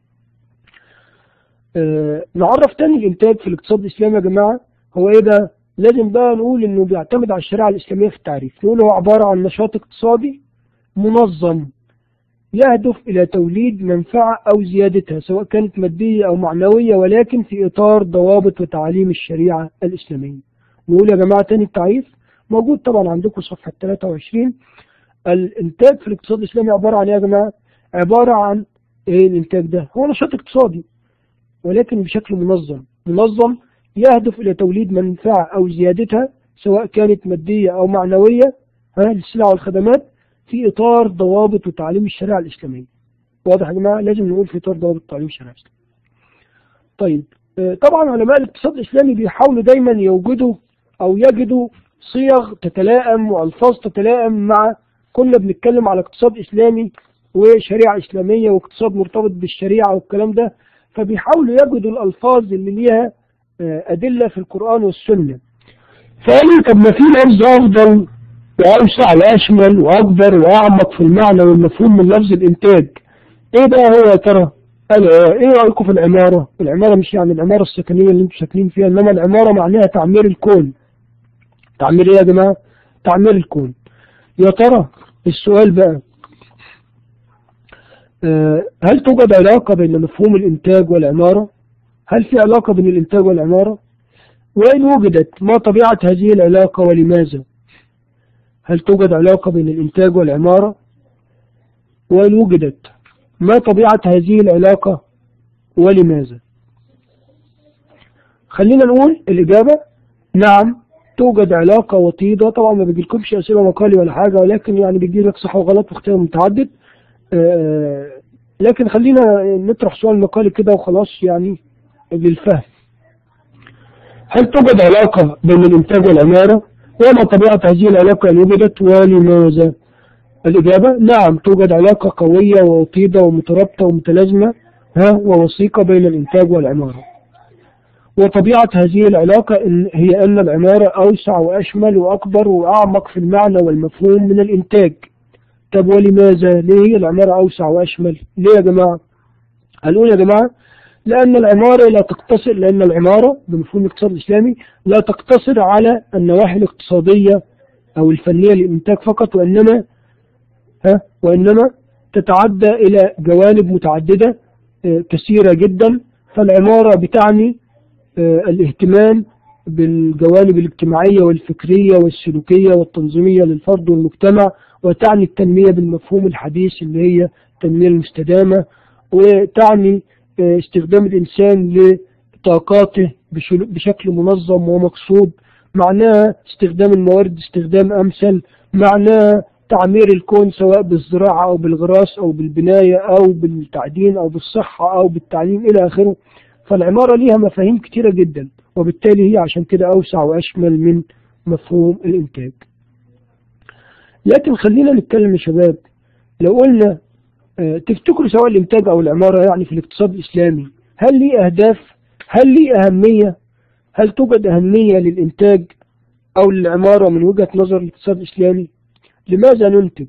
آه نعرف تاني الانتاج في الاقتصاد الاسلامي يا جماعة هو ايه ده لازم بقى نقول انه بيعتمد على الشريعة الاسلامية في التعريف نقول هو عبارة عن نشاط اقتصادي منظم يهدف الى توليد منفعة او زيادتها سواء كانت مادية او معنوية ولكن في اطار ضوابط وتعاليم الشريعة الاسلامية نقول يا جماعة تاني التعريف موجود طبعا عندكم صفحة 23 الانتاج في الاقتصاد الاسلامي عبارة عن ايه يا جماعة عبارة عن ايه الانتاج ده هو نشاط اقتصادي ولكن بشكل منظم منظم يهدف إلى توليد منفعة أو زيادتها سواء كانت مادية أو معنوية للسلع والخدمات في إطار ضوابط وتعليم الشريعة الإسلامية واضح يا جماعة لازم نقول في إطار ضوابط التعليم الشرعي طيب آه، طبعا علماء الاقتصاد الإسلامي بيحاولوا دايما يوجدوا أو يجدوا صيغ تتلائم وألفاظ تتلائم مع كنا بنتكلم على اقتصاد إسلامي وشريعة إسلامية واقتصاد مرتبط بالشريعة والكلام ده فبيحاولوا يجدوا الألفاظ اللي ليها آه، أدلة في القرآن والسنة فقالوا طب ما في لفظ أفضل وأوسع وأشمل وأكبر وأعمق في المعنى والمفهوم من لفظ الإنتاج إيه بقى هو يا ترى؟ قال آه، إيه رأيكم في العمارة؟ العمارة مش يعني العمارة السكنية اللي أنتم ساكنين فيها إنما العمارة معناها تعمير الكون تعمير إيه يا جماعة؟ تعمير الكون يا ترى السؤال بقى آه، هل توجد علاقة بين مفهوم الإنتاج والعمارة؟ هل في علاقة بين الإنتاج والعمارة؟ وإن وجدت ما طبيعة هذه العلاقة ولماذا؟ هل توجد علاقة بين الإنتاج والعمارة؟ وإن وجدت ما طبيعة هذه العلاقة ولماذا؟ خلينا نقول الإجابة نعم توجد علاقة وطيدة طبعا ما بيجيلكمش أسئلة مقالي ولا حاجة ولكن يعني بيجيلك صح وغلط واختيار متعدد آه، لكن خلينا نطرح سؤال مقالي كده وخلاص يعني للفهم هل توجد علاقة بين الإنتاج والعمارة؟ وما طبيعة هذه العلاقة إن وجدت ولماذا؟ الإجابة نعم توجد علاقة قوية ووطيدة ومترابطة ومتلازمة ها ووثيقة بين الإنتاج والعمارة وطبيعة هذه العلاقة إن هي أن العمارة أوسع وأشمل وأكبر وأعمق في المعنى والمفهوم من الإنتاج طب ولماذا؟ ليه هي العمارة أوسع وأشمل؟ ليه يا جماعة؟ هنقول يا جماعة لأن العمارة لا تقتصر لأن العمارة بمفهوم الاقتصاد الإسلامي لا تقتصر على النواحي الاقتصادية أو الفنية للإنتاج فقط وإنما ها وإنما تتعدى إلى جوانب متعددة آه، كثيرة جدا فالعمارة بتعني آه، الاهتمام بالجوانب الاجتماعية والفكرية والسلوكية والتنظيمية للفرد والمجتمع وتعني التنمية بالمفهوم الحديث اللي هي التنمية المستدامة وتعني آه، استخدام الإنسان لطاقاته بشل- بشكل منظم ومقصود معناها استخدام الموارد استخدام أمثل معناها تعمير الكون سواء بالزراعة أو بالغراس أو بالبناية أو بالتعدين أو بالصحة أو بالتعليم إلى آخره فالعمارة ليها مفاهيم كتيرة جدا وبالتالي هي عشان كده أوسع وأشمل من مفهوم الإنتاج لكن خلينا نتكلم يا شباب لو قلنا آه، تفتكروا سواء الإنتاج أو العمارة يعني في الاقتصاد الإسلامي هل ليه أهداف هل ليه أهمية هل توجد أهمية للإنتاج أو للعمارة من وجهة نظر الاقتصاد الإسلامي لماذا ننتج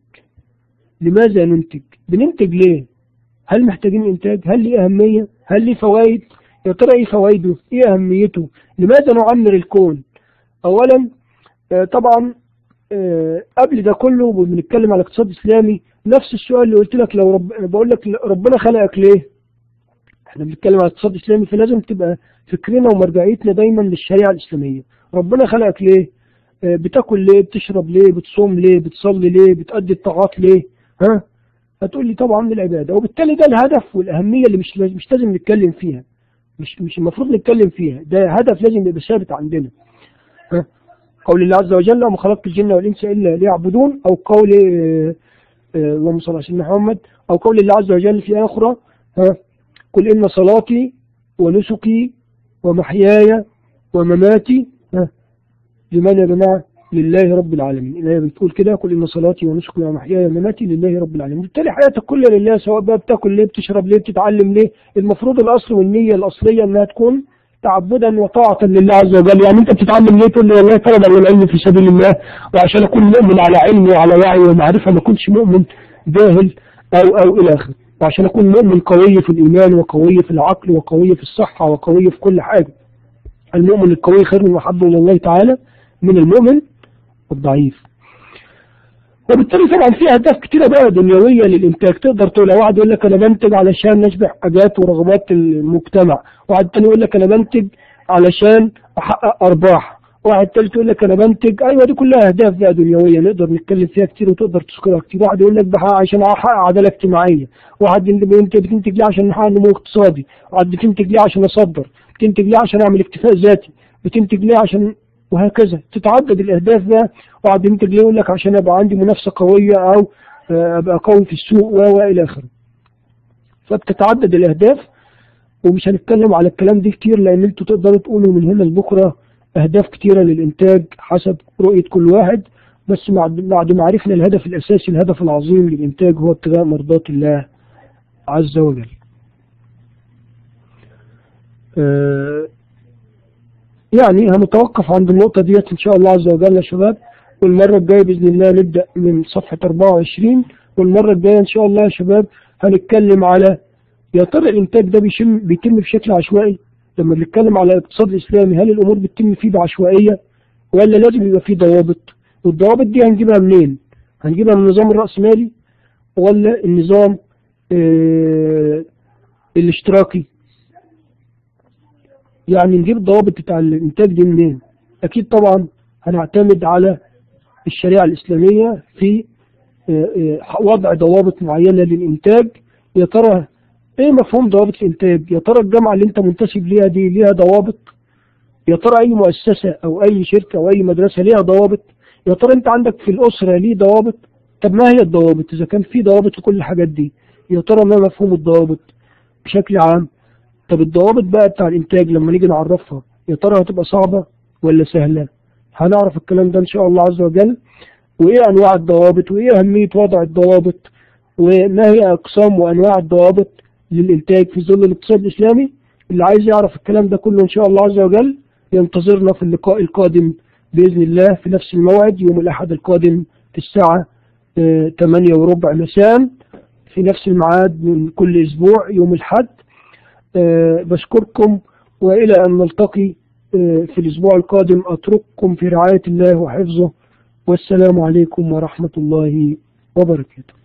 لماذا ننتج بننتج ليه هل محتاجين إنتاج هل ليه أهمية هل ليه فوائد يا ترى إيه فوائده إيه أهميته لماذا نعمر الكون أولا آه، طبعا آه، قبل ده كله بنتكلم على الاقتصاد الإسلامي نفس السؤال اللي قلت لك لو رب... بقول لك ربنا خلقك ليه احنا بنتكلم على الاقتصاد الإسلامي فلازم تبقى فكرنا ومرجعيتنا دايما للشريعة الإسلامية ربنا خلقك ليه آه، بتاكل ليه بتشرب ليه بتصوم ليه بتصلي ليه بتأدي الطاعات ليه ها هتقول لي طبعا للعبادة وبالتالي ده الهدف والأهمية اللي مش لاز- مش لازم نتكلم فيها مش مش المفروض نتكلم فيها ده هدف لازم يبقى ثابت عندنا ها قول الله عز وجل وما خلقت الجن والإنس إلا ليعبدون أو قول آه، آه، اللهم صل على سيدنا محمد أو قول الله عز وجل في أخرى ها قل إن صلاتي ونسكي ومحياي ومماتي ها لمن يا جماعة لله رب العالمين الآية بتقول كده قل إن صلاتي ونسكي ومحياي ومماتي لله رب العالمين بالتالي حياتك كلها لله سواء بقى بتاكل ليه بتشرب ليه بتتعلم ليه المفروض الأصل والنية الأصلية إنها تكون تعبدا وطاعة لله عز وجل يعني انت بتتعلم ليه تقول لي والله طلب العلم في سبيل الله وعشان اكون مؤمن على علم وعلى وعي ومعرفة ما اكونش مؤمن جاهل او او الى اخره وعشان اكون مؤمن قوي في الايمان وقوي في العقل وقوي في الصحة وقوي في كل حاجة المؤمن القوي خير وحب الى الله تعالى من المؤمن الضعيف وبالتالي طبعا في اهداف كتيره بقى دنيويه للانتاج تقدر تقول واحد يقول لك انا بنتج علشان نشبع حاجات ورغبات المجتمع واحد تاني يقول لك انا بنتج علشان احقق ارباح واحد تالت يقول لك انا بنتج ايوه دي كلها اهداف بقى دنيويه نقدر نتكلم فيها كتير وتقدر تذكرها كتير واحد يقول لك بحقق عشان احقق عداله اجتماعيه واحد انت بتنتج ليه عشان نحقق نمو اقتصادي واحد بتنتج ليه عشان اصدر بتنتج ليه عشان اعمل اكتفاء ذاتي بتنتج ليه عشان وهكذا تتعدد الاهداف بقى واحد ينتج ليه يقول لك عشان ابقى عندي منافسه قويه او آه، ابقى قوي في السوق و والى اخره فبتتعدد الأهداف ومش هنتكلم على الكلام ده كتير لأن انتوا تقدروا تقولوا من هنا لبكرة أهداف كتيرة للإنتاج حسب رؤية كل واحد بس بعد ما عرفنا الهدف الأساسي الهدف العظيم للإنتاج هو ابتغاء مرضات الله عز وجل آه يعني هنتوقف عند النقطة ديت إن شاء الله عز وجل يا شباب والمرة الجاية بإذن الله نبدأ من صفحة 24 والمرة الجاية إن شاء الله يا شباب هنتكلم على يا ترى الإنتاج ده بيشم بيتم بشكل عشوائي لما بنتكلم على الاقتصاد الإسلامي هل الأمور بتتم فيه بعشوائية ولا لازم يبقى فيه ضوابط والضوابط دي هنجيبها منين هنجيبها من النظام الرأسمالي ولا النظام اه الاشتراكي يعني نجيب الضوابط بتاع الإنتاج دي منين أكيد طبعا هنعتمد على الشريعة الإسلامية في وضع ضوابط معينة للإنتاج يا ترى إيه مفهوم ضوابط الإنتاج يا ترى الجامعة اللي أنت منتسب ليها دي ليها ضوابط يا ترى أي مؤسسة أو أي شركة أو أي مدرسة ليها ضوابط يا ترى أنت عندك في الأسرة ليه ضوابط طب ما هي الضوابط إذا كان في ضوابط لكل الحاجات دي يا ترى ما مفهوم الضوابط بشكل عام طب الضوابط بقى بتاع الإنتاج لما نيجي نعرفها يا ترى هتبقى صعبة ولا سهلة هنعرف الكلام ده إن شاء الله عز وجل وإيه أنواع الضوابط وإيه أهمية وضع الضوابط وما هي أقسام وأنواع الضوابط للإنتاج في ظل الاقتصاد الإسلامي اللي عايز يعرف الكلام ده كله إن شاء الله عز وجل ينتظرنا في اللقاء القادم بإذن الله في نفس الموعد يوم الأحد القادم في الساعة 8 وربع مساء في نفس الميعاد من كل أسبوع يوم الحد بشكركم وإلى أن نلتقي في الأسبوع القادم أترككم في رعاية الله وحفظه والسلام عليكم ورحمة الله وبركاته